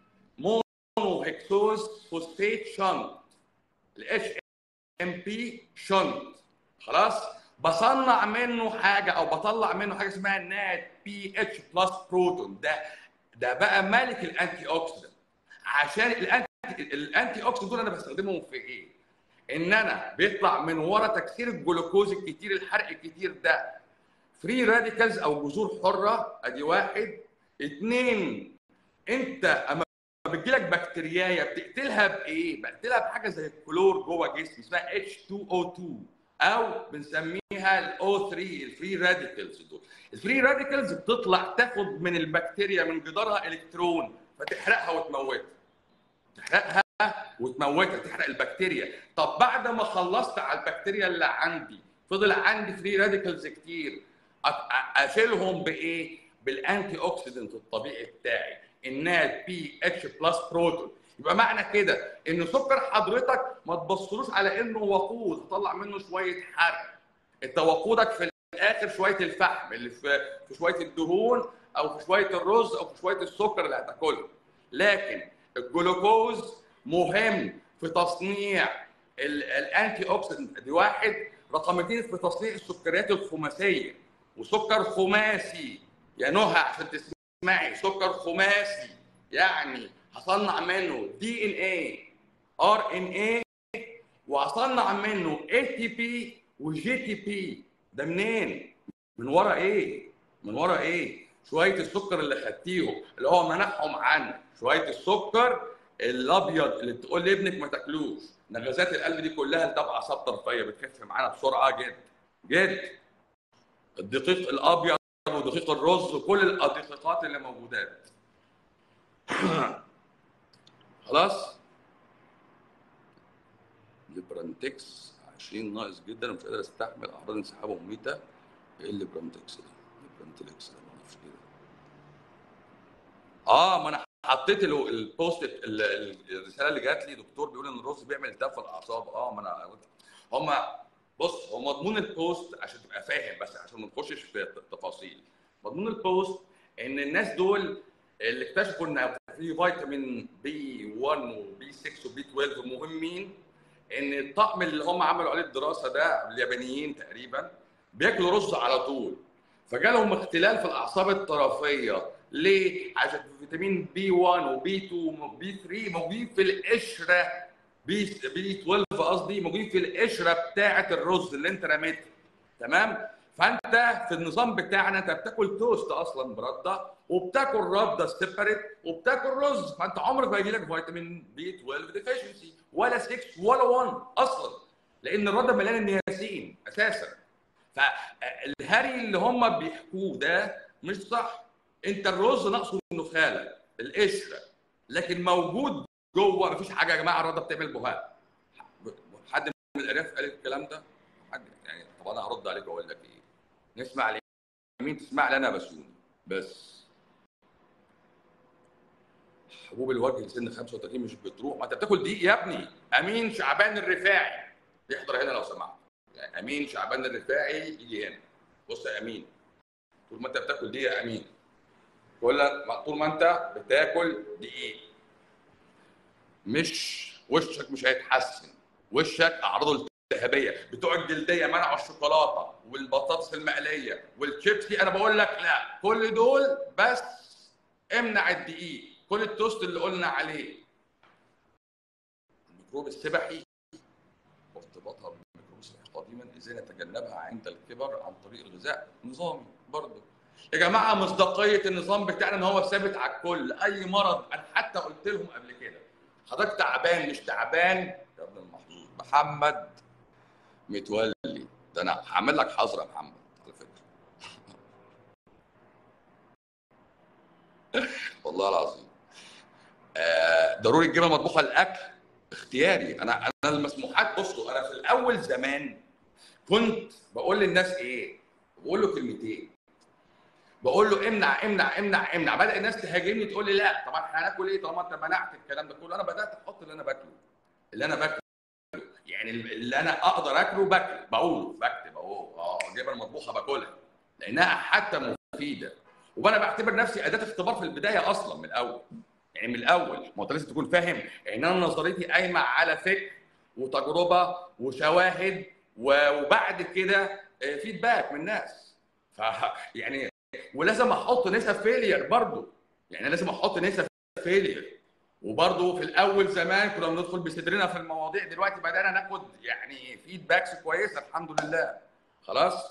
مونو هيكسوز فوسفيت شنت الاتش ام بي شنت خلاص بصنع منه حاجه او بطلع منه حاجه اسمها نات بي اتش بلس بروتون ده ده بقى ملك الانتي اوكسيدنت عشان الانتي الانتي اوكسيدنت دول انا بستخدمهم في ايه؟ ان انا بيطلع من ورا تكسير الجلوكوز الكتير الحرق الكتير ده فري راديكالز او جذور حره ادي واحد اثنين انت اما بتجيلك بكتيريايه بتقتلها بايه؟ بقتلها بحاجه زي الكلور جوه جسمي اسمها H2O2 او بنسميها الاو 3 الفري راديكالز دول الفري راديكالز بتطلع تاخد من البكتيريا من جدارها الكترون فتحرقها وتموتها تحرقها وتموتها تحرق البكتيريا طب بعد ما خلصت على البكتيريا اللي عندي فضل عندي فري راديكالز كتير اشيلهم بايه بالانتي اوكسيدنت الطبيعي بتاعي الناد بي اتش بلس بروتون يبقى معنى كده ان سكر حضرتك ما تبصلوش على انه وقود تطلع منه شويه حرق انت وقودك في الاخر شويه الفحم اللي في في شويه الدهون او في شويه الرز او في شويه السكر اللي هتاكله لكن الجلوكوز مهم في تصنيع الانتي اوكسيدنت دي واحد رقم اثنين في تصنيع السكريات الخماسيه وسكر خماسي يا نهى عشان تسمعي سكر خماسي يعني هصنع منه دي ان اي ار ان اي وهصنع منه اي تي بي وجي تي بي ده منين؟ من ورا ايه؟ من ورا ايه؟ شويه السكر اللي خدتيهم اللي هو منعهم عنك شويه السكر الابيض اللي تقول لابنك ما تاكلوش نغزات القلب دي كلها تبع اعصاب طرفيه بتخف معانا بسرعه جدا جدا الدقيق الابيض ودقيق الرز وكل الدقيقات اللي موجودات خلاص ليبرانتكس 20 ناقص جدا ومش قادر استحمل اعراض انسحاب مميته ايه الليبرانتكس ده؟ الليبرانتكس ده ما اعرفش كده اه ما انا حطيت له البوست الرساله اللي جات لي دكتور بيقول ان الرز بيعمل التهاب في الاعصاب اه ما انا هم بص هو مضمون البوست عشان تبقى فاهم بس عشان ما نخشش في التفاصيل مضمون البوست ان الناس دول اللي اكتشفوا ان في فيتامين بي 1 وبي 6 وبي 12 مهمين ان الطقم اللي هم عملوا عليه الدراسه ده اليابانيين تقريبا بياكلوا رز على طول فجالهم اختلال في الاعصاب الطرفيه ليه؟ عشان فيتامين بي 1 وبي 2 وبي 3 موجودين في القشره بي بي 12 قصدي موجودين في القشره بتاعه الرز اللي انت رميتها تمام؟ فانت في النظام بتاعنا انت بتاكل توست اصلا برده وبتاكل رده سيبريت وبتاكل رز فانت عمرك ما يجي لك فيتامين بي 12 ديفيشنسي ولا 6 ولا 1 اصلا لان الرده مليانه نياسين اساسا فالهري اللي هم بيحكوه ده مش صح انت الرز ناقصه النخاله القشره لكن موجود جوه مفيش حاجه يا جماعه الرده بتعمل بهاء حد من الارياف قال الكلام ده حد يعني طب انا هرد عليك واقول لك ايه نسمع مين تسمع لي انا بسوني بس حبوب الوجه لسن 35 مش بتروح ما انت بتاكل دقيق يا ابني امين شعبان الرفاعي يحضر هنا لو سمحت يعني امين شعبان الرفاعي يجي هنا بص يا امين طول ما انت بتاكل دقيق يا امين كل طول ما انت بتاكل دقيق مش وشك مش هيتحسن وشك اعراضه التهابيه بتوع الجلديه منعوا الشوكولاته والبطاطس المقليه والشيبسي انا بقول لك لا كل دول بس امنع الدقيق كل التوست اللي قلنا عليه الميكروب السبحي وارتباطها بالميكروب السبحي قديما ازاي نتجنبها عند الكبر عن طريق الغذاء نظامي برضه يا جماعه مصداقيه النظام بتاعنا ان هو ثابت على الكل اي مرض انا حتى قلت لهم قبل كده حضرتك تعبان مش تعبان يا ابن المحظوظ محمد متولي ده انا هعمل لك حظر يا محمد على فكره والله العظيم آه ضروري الجبنه مطبوخه الاكل اختياري انا انا المسموحات بصوا انا في الاول زمان كنت بقول للناس ايه؟ بقول له كلمتين بقول له امنع امنع امنع امنع بدا الناس تهاجمني تقول لي لا طب احنا هناكل ايه طالما انت منعت الكلام ده كله انا بدات احط اللي انا باكله اللي انا باكله يعني اللي انا اقدر اكله باكله بقوله بكتب اهو اه جبن مطبوخه باكلها لانها حتى مفيده وانا بعتبر نفسي اداه اختبار في البدايه اصلا من الاول يعني من الاول ما انت لازم تكون فاهم ان انا نظريتي قايمه على فكر وتجربه وشواهد وبعد كده فيدباك من الناس ف يعني ولازم احط نسب فيلير برضه يعني لازم احط نسب فيلير وبرضه في الاول زمان كنا بندخل بصدرنا في المواضيع دلوقتي بدانا ناخد يعني فيدباكس كويسه الحمد لله خلاص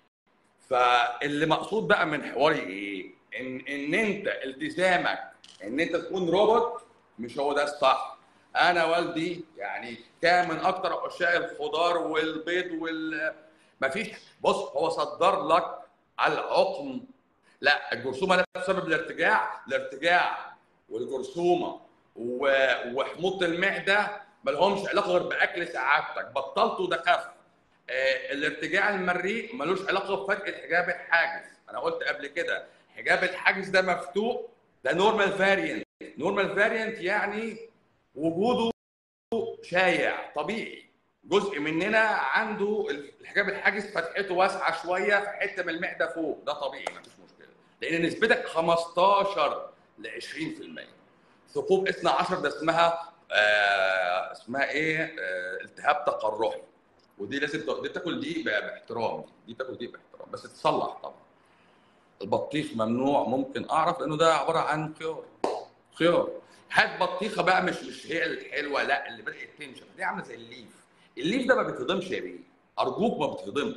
فاللي مقصود بقى من حواري ايه ان ان انت التزامك ان انت تكون روبوت مش هو ده الصح انا والدي يعني كان من اكتر عشاق الخضار والبيض وال مفيش بص هو صدر لك على العقم لا الجرثومه لا بسبب الارتجاع الارتجاع والجرثومه وحموضه المعده ما لهمش علاقه غير باكل سعادتك بطلته ده خف آه الارتجاع المريء ملوش علاقه بفتح الحجاب الحاجز انا قلت قبل كده حجاب الحاجز ده مفتوح ده نورمال فاريانت نورمال فاريانت يعني وجوده شايع طبيعي جزء مننا عنده الحجاب الحاجز فتحته واسعه شويه في حته من المعده فوق ده طبيعي مفيش مشكله لان نسبتك 15 ل 20% ثقوب اثنى عشر ده اسمها آه اسمها ايه آه التهاب تقرحي ودي لازم دي تاكل دي باحترام دي تاكل دي باحترام بس تتصلح طبعا البطيخ ممنوع ممكن اعرف لانه ده عباره عن خيار خيار هات بطيخه بقى مش مش هي الحلوه لا اللي بدات تنشف دي عامله زي الليف الليف ده ما بيتهضمش يا بيه ارجوك ما بتهضمش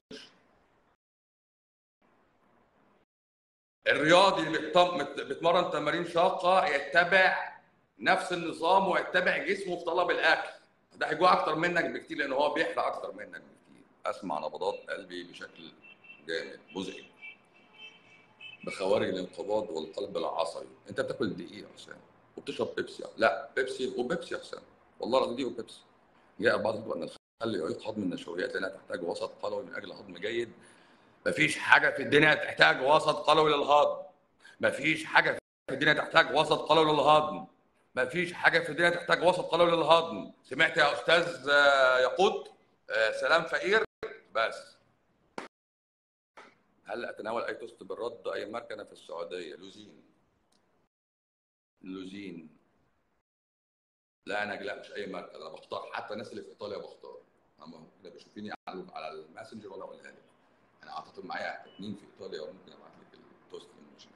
الرياضي اللي بيتمرن تمارين شاقه يتبع نفس النظام ويتبع جسمه في طلب الاكل ده هيجوع اكتر منك بكتير لان هو بيحرق اكتر منك بكتير اسمع نبضات قلبي بشكل جامد مزعج بخوارج الانقباض والقلب العصبي انت بتاكل دقيق يا حسام وبتشرب بيبسي لا بيبسي وبيبسي يا حسام والله العظيم دقيق وبيبسي جاء بعض الوقت ان الخل يعيق هضم النشويات لانها تحتاج وسط قلوي من اجل هضم جيد مفيش حاجه في الدنيا تحتاج وسط قلوي للهضم مفيش حاجه في الدنيا تحتاج وسط قلوي للهضم مفيش حاجه في الدنيا تحتاج وسط قلوي للهضم سمعت يا استاذ يقود سلام فقير بس هل اتناول اي توست بالرد اي ماركه في السعوديه لوزين لوزين لا انا لا مش اي ماركه انا بختار حتى الناس اللي في ايطاليا بختار هم كده بيشوفيني على الماسنجر وانا اقولها لك انا اعتقد معايا اثنين في ايطاليا وممكن ابعت لك التوست اللي مش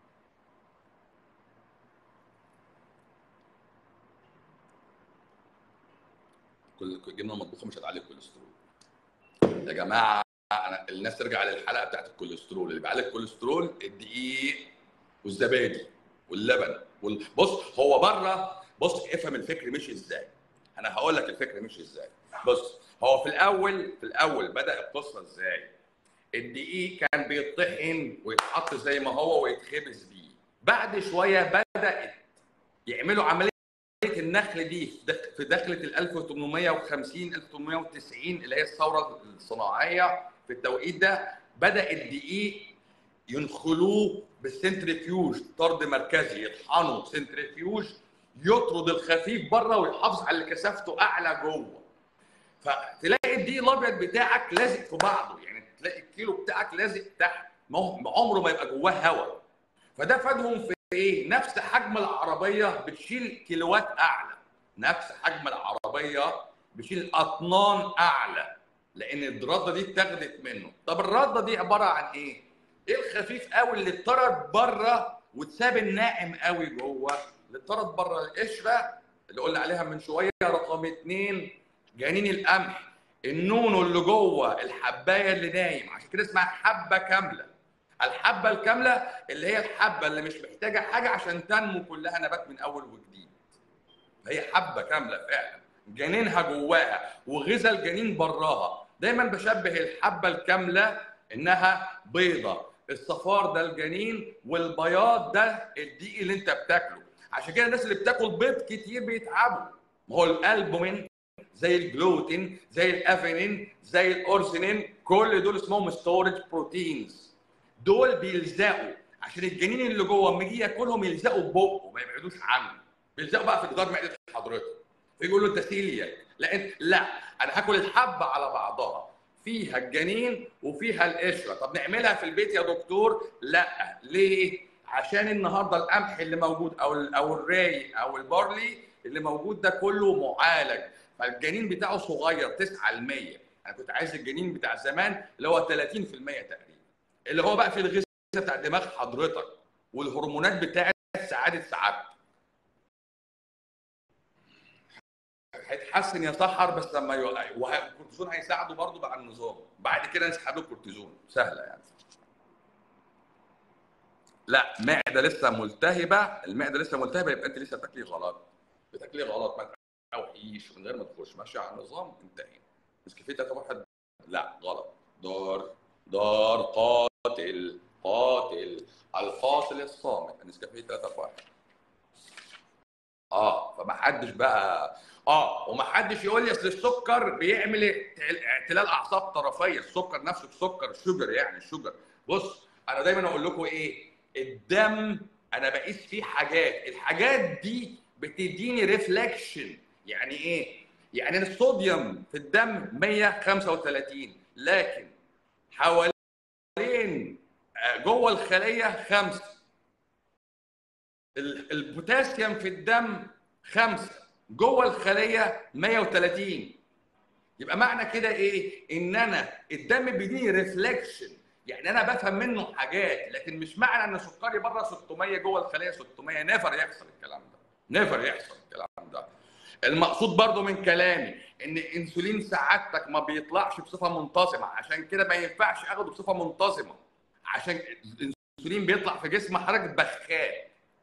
كل الجبنه المطبوخه مش هتعلي الكوليسترول يا جماعه أنا الناس ترجع للحلقه بتاعت الكوليسترول اللي بيعالج الكوليسترول الدقيق والزبادي واللبن وال... بص هو بره بص افهم الفكر مشي ازاي انا هقول لك الفكر مشي ازاي بص هو في الاول في الاول بدا القصه ازاي الدقيق كان بيطحن ويتحط زي ما هو ويتخبز بيه بعد شويه بدات يعملوا عمليه النخل دي في دخله ال 1850 1890 اللي هي الثوره الصناعيه في التوقيت ده بدا الدقيق ينخلوه بالسنتريفيوج طرد مركزي يطحنوا سنتريفيوج يطرد الخفيف بره ويحافظ على اللي كثافته اعلى جوه فتلاقي الدقيق الابيض بتاعك لازق في بعضه يعني تلاقي الكيلو بتاعك لازق تحت ما هو عمره ما يبقى جواه هواء فده فادهم في ايه؟ نفس حجم العربيه بتشيل كيلوات اعلى نفس حجم العربيه بتشيل اطنان اعلى لان الرده دي اتاخدت منه طب الرده دي عباره عن ايه؟ ايه الخفيف قوي اللي اتطرد بره واتساب الناعم قوي جوه اللي اتطرد بره القشره اللي قلنا عليها من شويه رقم اثنين جنين القمح النونو اللي جوه الحبايه اللي نايم عشان كده اسمها حبه كامله الحبه الكامله اللي هي الحبه اللي مش محتاجه حاجه عشان تنمو كلها نبات من اول وجديد هي حبه كامله فعلا جنينها جواها وغذاء الجنين براها دايما بشبه الحبه الكامله انها بيضه الصفار ده الجنين والبياض ده الدقيق اللي انت بتاكله عشان كده الناس اللي بتاكل بيض كتير بيتعبوا ما هو الالبومين زي الجلوتين زي الافينين زي الاورسينين كل دول اسمهم ستورج بروتينز دول بيلزقوا عشان الجنين اللي جوه لما يجي ياكلهم يلزقوا في بقه ما يبعدوش عنه بيلزقوا بقى في جدار معده حضرتك فيقول له انت سيلياك لا انت لا انا هاكل الحبه على بعضها فيها الجنين وفيها القشره طب نعملها في البيت يا دكتور لا ليه عشان النهارده القمح اللي موجود او او الراي او البارلي اللي موجود ده كله معالج فالجنين بتاعه صغير 9 ل 100 انا كنت عايز الجنين بتاع زمان اللي هو 30% تقريبا اللي هو بقى في الغذاء بتاع دماغ حضرتك والهرمونات بتاعت سعاده سعادتك هيتحسن يا سحر بس لما يوقع والكورتيزون هيساعده برضه مع النظام بعد كده نسحب له الكورتيزون سهله يعني لا معده لسه ملتهبه المعده لسه ملتهبه يبقى انت لسه بتاكلي غلط بتاكلي غلط ما تروحيش من غير ما تخش ماشيه على النظام انتهي نسكافيه 3 واحد لا غلط دار دار قاتل قاتل الفاصل الصامت نسكافيه 3 واحد اه فما حدش بقى اه وما حدش يقول لي اصل السكر بيعمل اعتلال اعصاب طرفيه السكر نفسه السكر الشجر يعني الشجر بص انا دايما اقول لكم ايه الدم انا بقيس فيه حاجات الحاجات دي بتديني ريفلكشن يعني ايه يعني الصوديوم في الدم 135 لكن حوالين جوه الخليه خمسه البوتاسيوم في الدم خمسه جوه الخليه 130 يبقى معنى كده ايه ان انا الدم بيديني ريفلكشن يعني انا بفهم منه حاجات لكن مش معنى ان سكري بره 600 جوه الخليه 600 نيفر يحصل الكلام ده نيفر يحصل الكلام ده المقصود برضو من كلامي ان انسولين سعادتك ما بيطلعش بصفه منتظمه عشان كده ما ينفعش اخده بصفه منتظمه عشان الانسولين بيطلع في جسم حضرتك بخات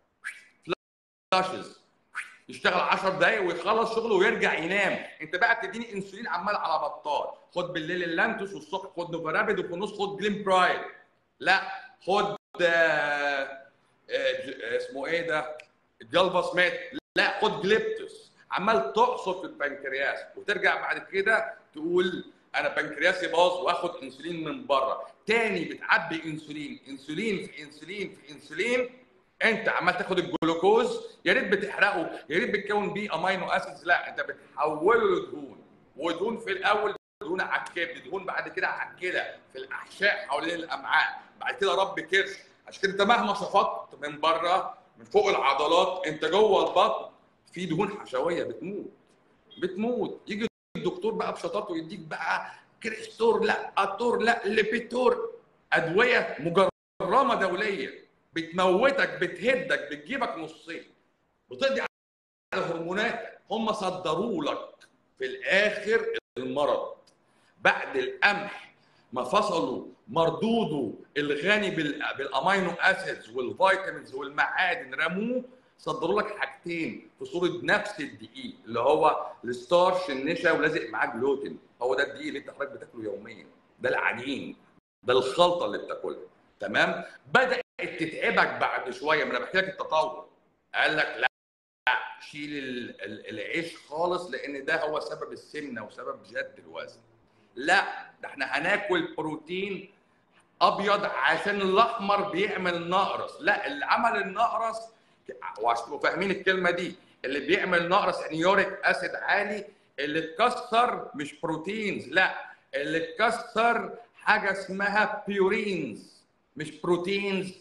فلاشز يشتغل 10 دقايق ويخلص شغله ويرجع ينام انت بقى بتديني انسولين عمال على بطال خد بالليل اللانتوس والصبح خد نوفارابيد وفي النص خد جليم برايد لا خد آه آه اسمه ايه ده الجلفاس مات لا خد جليبتوس عمال تعصر في البنكرياس وترجع بعد كده تقول انا بنكرياسي باظ واخد انسولين من بره تاني بتعبي انسولين انسولين في انسولين في انسولين انت عمال تاخد الجلوكوز يا ريت بتحرقه يا ريت بتكون بيه امينو اسيدز لا انت بتحوله لدهون ودهون في الاول دهون على الكبد دهون بعد كده على الكلى في الاحشاء حوالين الامعاء بعد كده رب كرش عشان كده انت مهما شفطت من بره من فوق العضلات انت جوه البطن في دهون حشويه بتموت بتموت يجي الدكتور بقى بشطارته يديك بقى كريستور لا اتور لا ليبيتور ادويه مجرمه دوليا بتموتك بتهدك بتجيبك نصين بتقضي على هرموناتك هم صدروا لك في الاخر المرض بعد القمح ما فصلوا مردوده الغني بالامينو اسيدز والفيتامينز والمعادن رموه صدروا لك حاجتين في صوره نفس الدقيق اللي هو الستارش النشا ولازق معاه جلوتين هو ده الدقيق اللي انت حضرتك بتاكله يوميا ده العجين ده الخلطه اللي بتاكلها تمام بدات تتعبك بعد شويه ما انا بحكي لك التطور قال لك لا شيل العيش خالص لان ده هو سبب السمنه وسبب زياده الوزن لا ده احنا هناكل بروتين ابيض عشان الاحمر بيعمل نقرس لا اللي عمل النقرس وعشان تبقوا فاهمين الكلمه دي اللي بيعمل نقرس يعني يوريك اسيد عالي اللي اتكسر مش بروتينز لا اللي اتكسر حاجه اسمها بيورينز مش بروتينز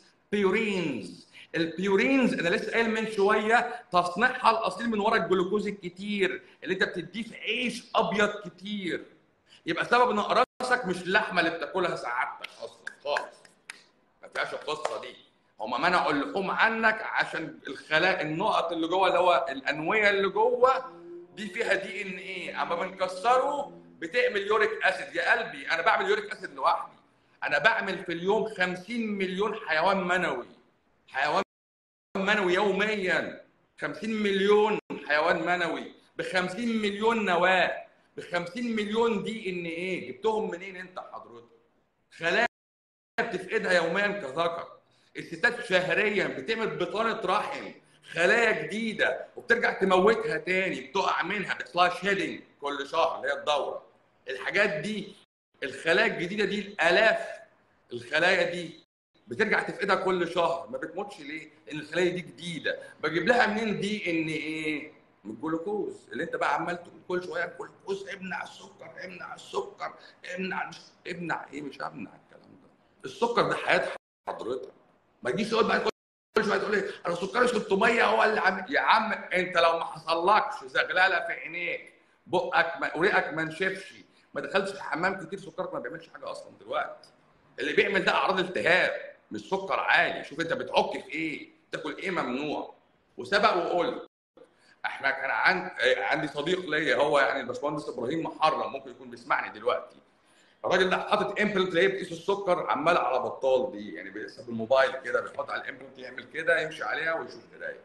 بيورينز البيورينز انا لسه قايل من شويه تصنيعها الاصيل من ورا الجلوكوز الكتير اللي انت بتديه في عيش ابيض كتير يبقى سبب نقرسك مش اللحمه اللي بتاكلها سعادتك اصلا خالص ما فيهاش القصه دي هم منعوا اللحوم عنك عشان الخلايا النقط اللي جوه اللي هو الانويه اللي جوه دي فيها دي ان ايه اما بنكسره بتعمل يوريك اسيد يا قلبي انا بعمل يوريك اسيد لوحدي انا بعمل في اليوم 50 مليون حيوان منوي حيوان منوي يوميا 50 مليون حيوان منوي ب 50 مليون نواه ب 50 مليون دي ان ايه جبتهم منين انت حضرتك خلايا بتفقدها يوميا كذكر الستات شهريا بتعمل بطانه رحم خلايا جديده وبترجع تموتها تاني بتقع منها بيحصلها شيدنج كل شهر اللي هي الدوره الحاجات دي الخلايا الجديده دي الالاف الخلايا دي بترجع تفقدها كل شهر ما بتموتش ليه؟ لان الخلايا دي جديده بجيب لها منين دي ان ايه؟ من الجلوكوز اللي انت بقى عمال تقول كل شويه الجلوكوز امنع السكر امنع السكر امنع مش امنع ايه مش همنع الكلام ده السكر ده حياه حضرتك ما تجيش تقول بقى كل شويه تقول لي انا سكري 600 هو اللي عم يا عم انت لو ما حصلكش زغلله في عينيك بقك ما وريقك ما نشفش ما دخلتش الحمام كتير سكرك ما بيعملش حاجه اصلا دلوقتي اللي بيعمل ده اعراض التهاب مش سكر عالي شوف انت بتعك في ايه تاكل ايه ممنوع وسبق وقلت احنا كان عند... عندي صديق ليا هو يعني الباشمهندس ابراهيم محرم ممكن يكون بيسمعني دلوقتي الراجل ده حاطط امبلنت تلاقيه بتقيس السكر عمال على بطال دي يعني بيقيسها بالموبايل كده بيحط على الامبلنت يعمل كده يمشي عليها ويشوف قرايه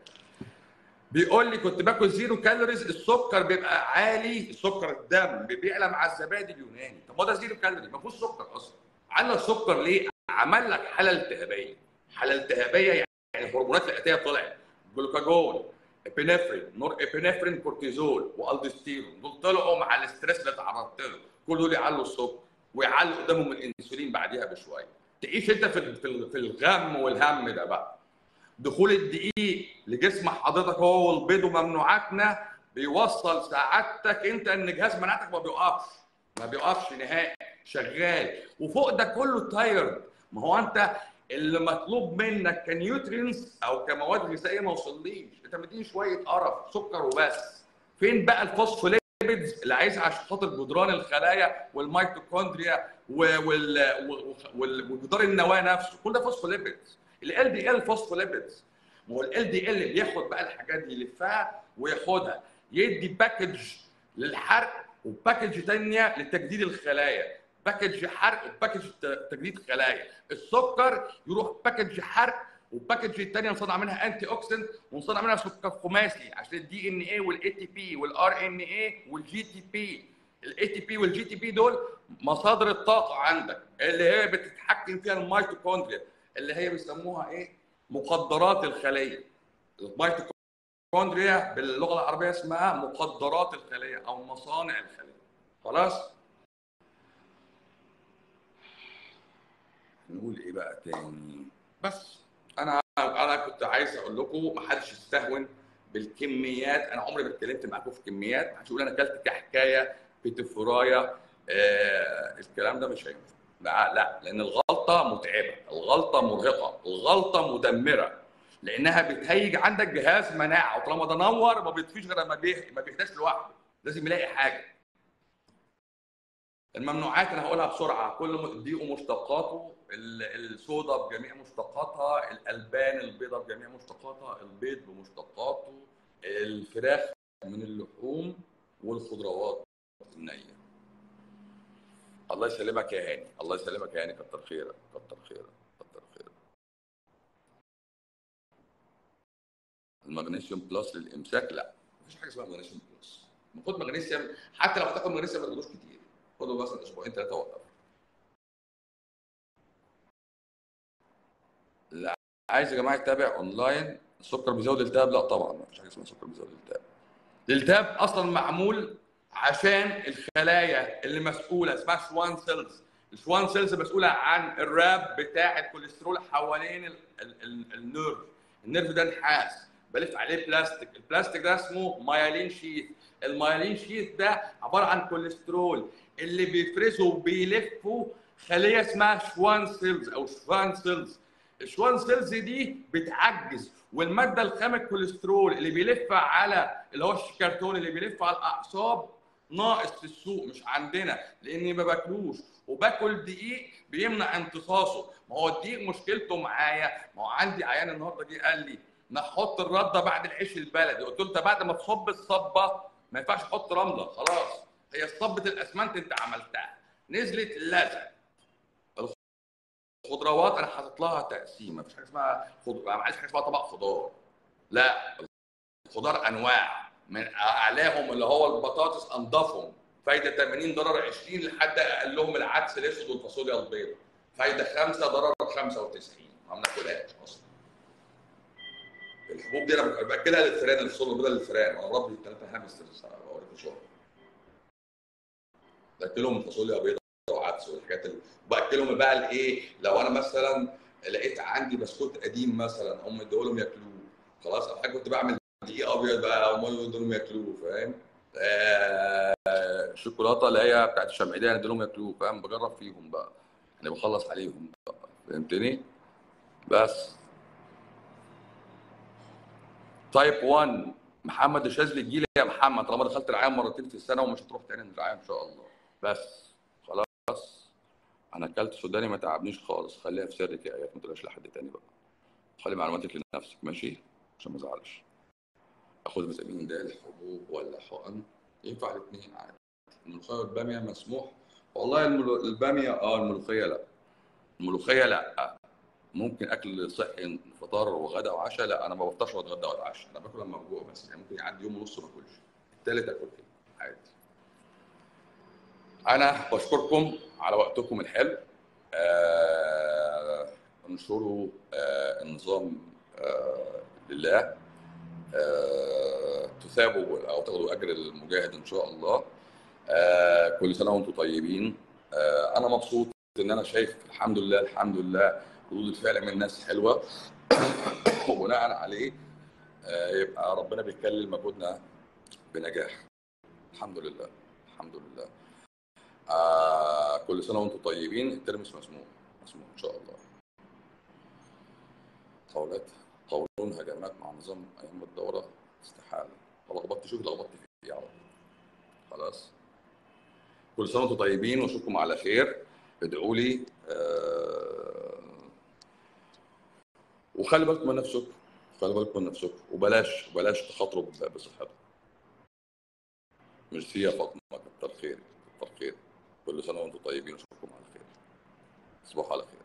بيقول لي كنت باكل زيرو كالوريز السكر بيبقى عالي سكر الدم بيعلى مع الزبادي اليوناني طب ما ده زيرو كالوري ما فيهوش سكر اصلا على السكر ليه عمل لك حاله التهابيه حاله التهابيه يعني الهرمونات الاتيه طلعت جلوكاجون ابينفرين نور ابينفرين كورتيزول والدوستيرون دول طلعوا مع الاستريس اللي اتعرضت له كل دول يعلوا السكر ويعلوا قدامهم الانسولين بعديها بشويه تعيش انت في في الغم والهم ده بقى دخول الدقيق لجسم حضرتك هو والبيض وممنوعاتنا بيوصل سعادتك انت ان جهاز مناعتك ما بيوقفش ما بيوقفش نهائي شغال وفوق ده كله تايرد ما هو انت اللي مطلوب منك كنيوترينز او كمواد غذائيه ما وصليش انت مديني شويه قرف سكر وبس فين بقى الفوسفوليبيدز اللي عايزها عشان خاطر جدران الخلايا والميتوكوندريا وجدار النواه نفسه كل ده فوسفوليبيدز ال دي ال فوسفوليبيدز ما هو ال دي ال بياخد بقى الحاجات دي يلفها وياخدها يدي باكج للحرق وباكج ثانيه لتجديد الخلايا باكج حرق وباكج تجديد خلايا السكر يروح باكج حرق والباكج الثانيه نصنع منها انتي اوكسيدنت ونصنع منها سكر خماسي عشان الدي ان اي والاي تي بي والار ان اي والجي تي بي الاي تي بي والجي تي بي دول مصادر الطاقه عندك اللي هي بتتحكم فيها الميتوكوندريا اللي هي بيسموها ايه مقدرات الخليه الميتوكوندريا باللغه العربيه اسمها مقدرات الخليه او مصانع الخليه خلاص نقول ايه بقى تاني بس انا انا كنت عايز اقول لكم ما حدش يستهون بالكميات انا عمري ما اتكلمت معاكم في كميات ما حدش يقول انا اكلت كحكايه بتفرايه آه الكلام ده مش هينفع لا لا لان الغلطه متعبه الغلطه مرهقه الغلطه مدمره لانها بتهيج عندك جهاز مناعه وطالما ده نور ما بيطفيش غير ما ما بيهداش لوحده لازم يلاقي حاجه الممنوعات انا هقولها بسرعه كل دي ومشتقاته الصودا بجميع مشتقاتها الالبان البيضاء بجميع مشتقاتها البيض بمشتقاته الفراخ من اللحوم والخضروات النيه الله يسلمك يا هاني الله يسلمك يا هاني كتر خيرك كتر خيرك كتر خيرك المغنيسيوم بلس للامساك لا مفيش حاجه اسمها مغنيسيوم بلس المفروض مغنيسيوم حتى لو هتاخد مغنيسيوم ما تاخدوش كتير خده مثلا اسبوعين ثلاثه وقف لا عايز يا جماعه يتابع اونلاين السكر بيزود الالتهاب لا طبعا ما فيش حاجه اسمها سكر بيزود الالتهاب الالتهاب اصلا معمول عشان الخلايا اللي مسؤوله اسمها شوان سيلز الشوان سيلز مسؤوله عن الراب بتاع الكوليسترول حوالين ال- ال- ال- النيرف النيرف ده نحاس بلف عليه بلاستيك البلاستيك ده اسمه مايلين شيث المايلين شيث ده عباره عن كوليسترول اللي بيفرزوا وبيلفوا خليه اسمها شوان سيلز او شوان سيلز الشوان سيلز دي بتعجز والماده الخام الكوليسترول اللي بيلف على اللي هو الشكرتون اللي بيلف على الاعصاب ناقص في السوق مش عندنا لاني ما باكلوش وباكل دقيق بيمنع امتصاصه ما هو الدقيق مشكلته معايا ما هو عندي عيان النهارده جه قال لي نحط الرده بعد العيش البلدي قلت له انت بعد ما تصب الصبه ما ينفعش تحط رمله خلاص هي صبه الاسمنت انت عملتها نزلت لزق الخضروات انا حاطط لها تقسيمه مفيش حاجه اسمها خض... ما عادش حاجه اسمها طبق خضار لا الخضار انواع من اعلاهم اللي هو البطاطس انضفهم فايده 80 ضرر 20 لحد اقلهم العدس الاسود والفاصوليا البيضاء فايده 5 ضرر 95 ما بناكلهاش اصلا الحبوب دي انا باكلها للفئران الفصول البيضاء للفئران انا ربي ثلاثه هامسترز اوريكم صور باكلهم فاصوليا بيضاء وعدس والحاجات اللي باكلهم بقى الايه لو انا مثلا لقيت عندي بسكوت قديم مثلا هم اديهولهم ياكلوه خلاص او حاجه كنت بعمل دقيق ابيض بقى هم يدولهم ياكلوه فاهم آه، الشوكولاته اللي هي بتاعت الشمعديه نديلهم ياكلوه فاهم بجرب فيهم بقى يعني بخلص عليهم بقى فهمتني بس تايب 1 محمد الشاذلي تجيلي يا محمد طالما دخلت العيان مرتين في السنه ومش هتروح تاني الرعايه ان شاء الله بس خلاص انا اكلت سوداني ما تعبنيش خالص خليها في سرك يا ايات ما تقولهاش لحد تاني بقى خلي معلوماتك لنفسك ماشي عشان ما ازعلش اخد فيتامين د حبوب ولا حقن ينفع الاثنين عادي الملوخيه والباميه مسموح والله الملو... الباميه اه الملوخيه لا الملوخيه لا ممكن اكل صحي فطار وغدا وعشاء لا انا ما بفطرش واتغدى واتعشى انا باكل لما بجوع بس يعني ممكن يعدي يوم ونص ما اكلش التالت اكل كده عادي انا بشكركم على وقتكم الحلو آه انشروا آه النظام آه لله آه تثابوا او تاخدوا اجر المجاهد ان شاء الله آه كل سنه وانتم طيبين آه انا مبسوط ان انا شايف الحمد لله الحمد لله ردود الفعل من الناس حلوه وبناء عليه آه يبقى ربنا بيكلل مجهودنا بنجاح الحمد لله الحمد لله آه كل سنه وانتم طيبين الترمس مسموح مسموح ان شاء الله قولات قولون هجمات مع نظام ايام الدوره استحاله لخبطت شوف لخبطت فيه على طول خلاص كل سنه وانتم طيبين واشوفكم على خير ادعوا لي آه وخلي بالكم من نفسكم خلي بالكم من نفسكم وبلاش بلاش تخاطروا بصحتكم ميرسي يا فاطمه كتر خير كتر خير كل سنه وانتم طيبين واشوفكم على خير تصبحوا على خير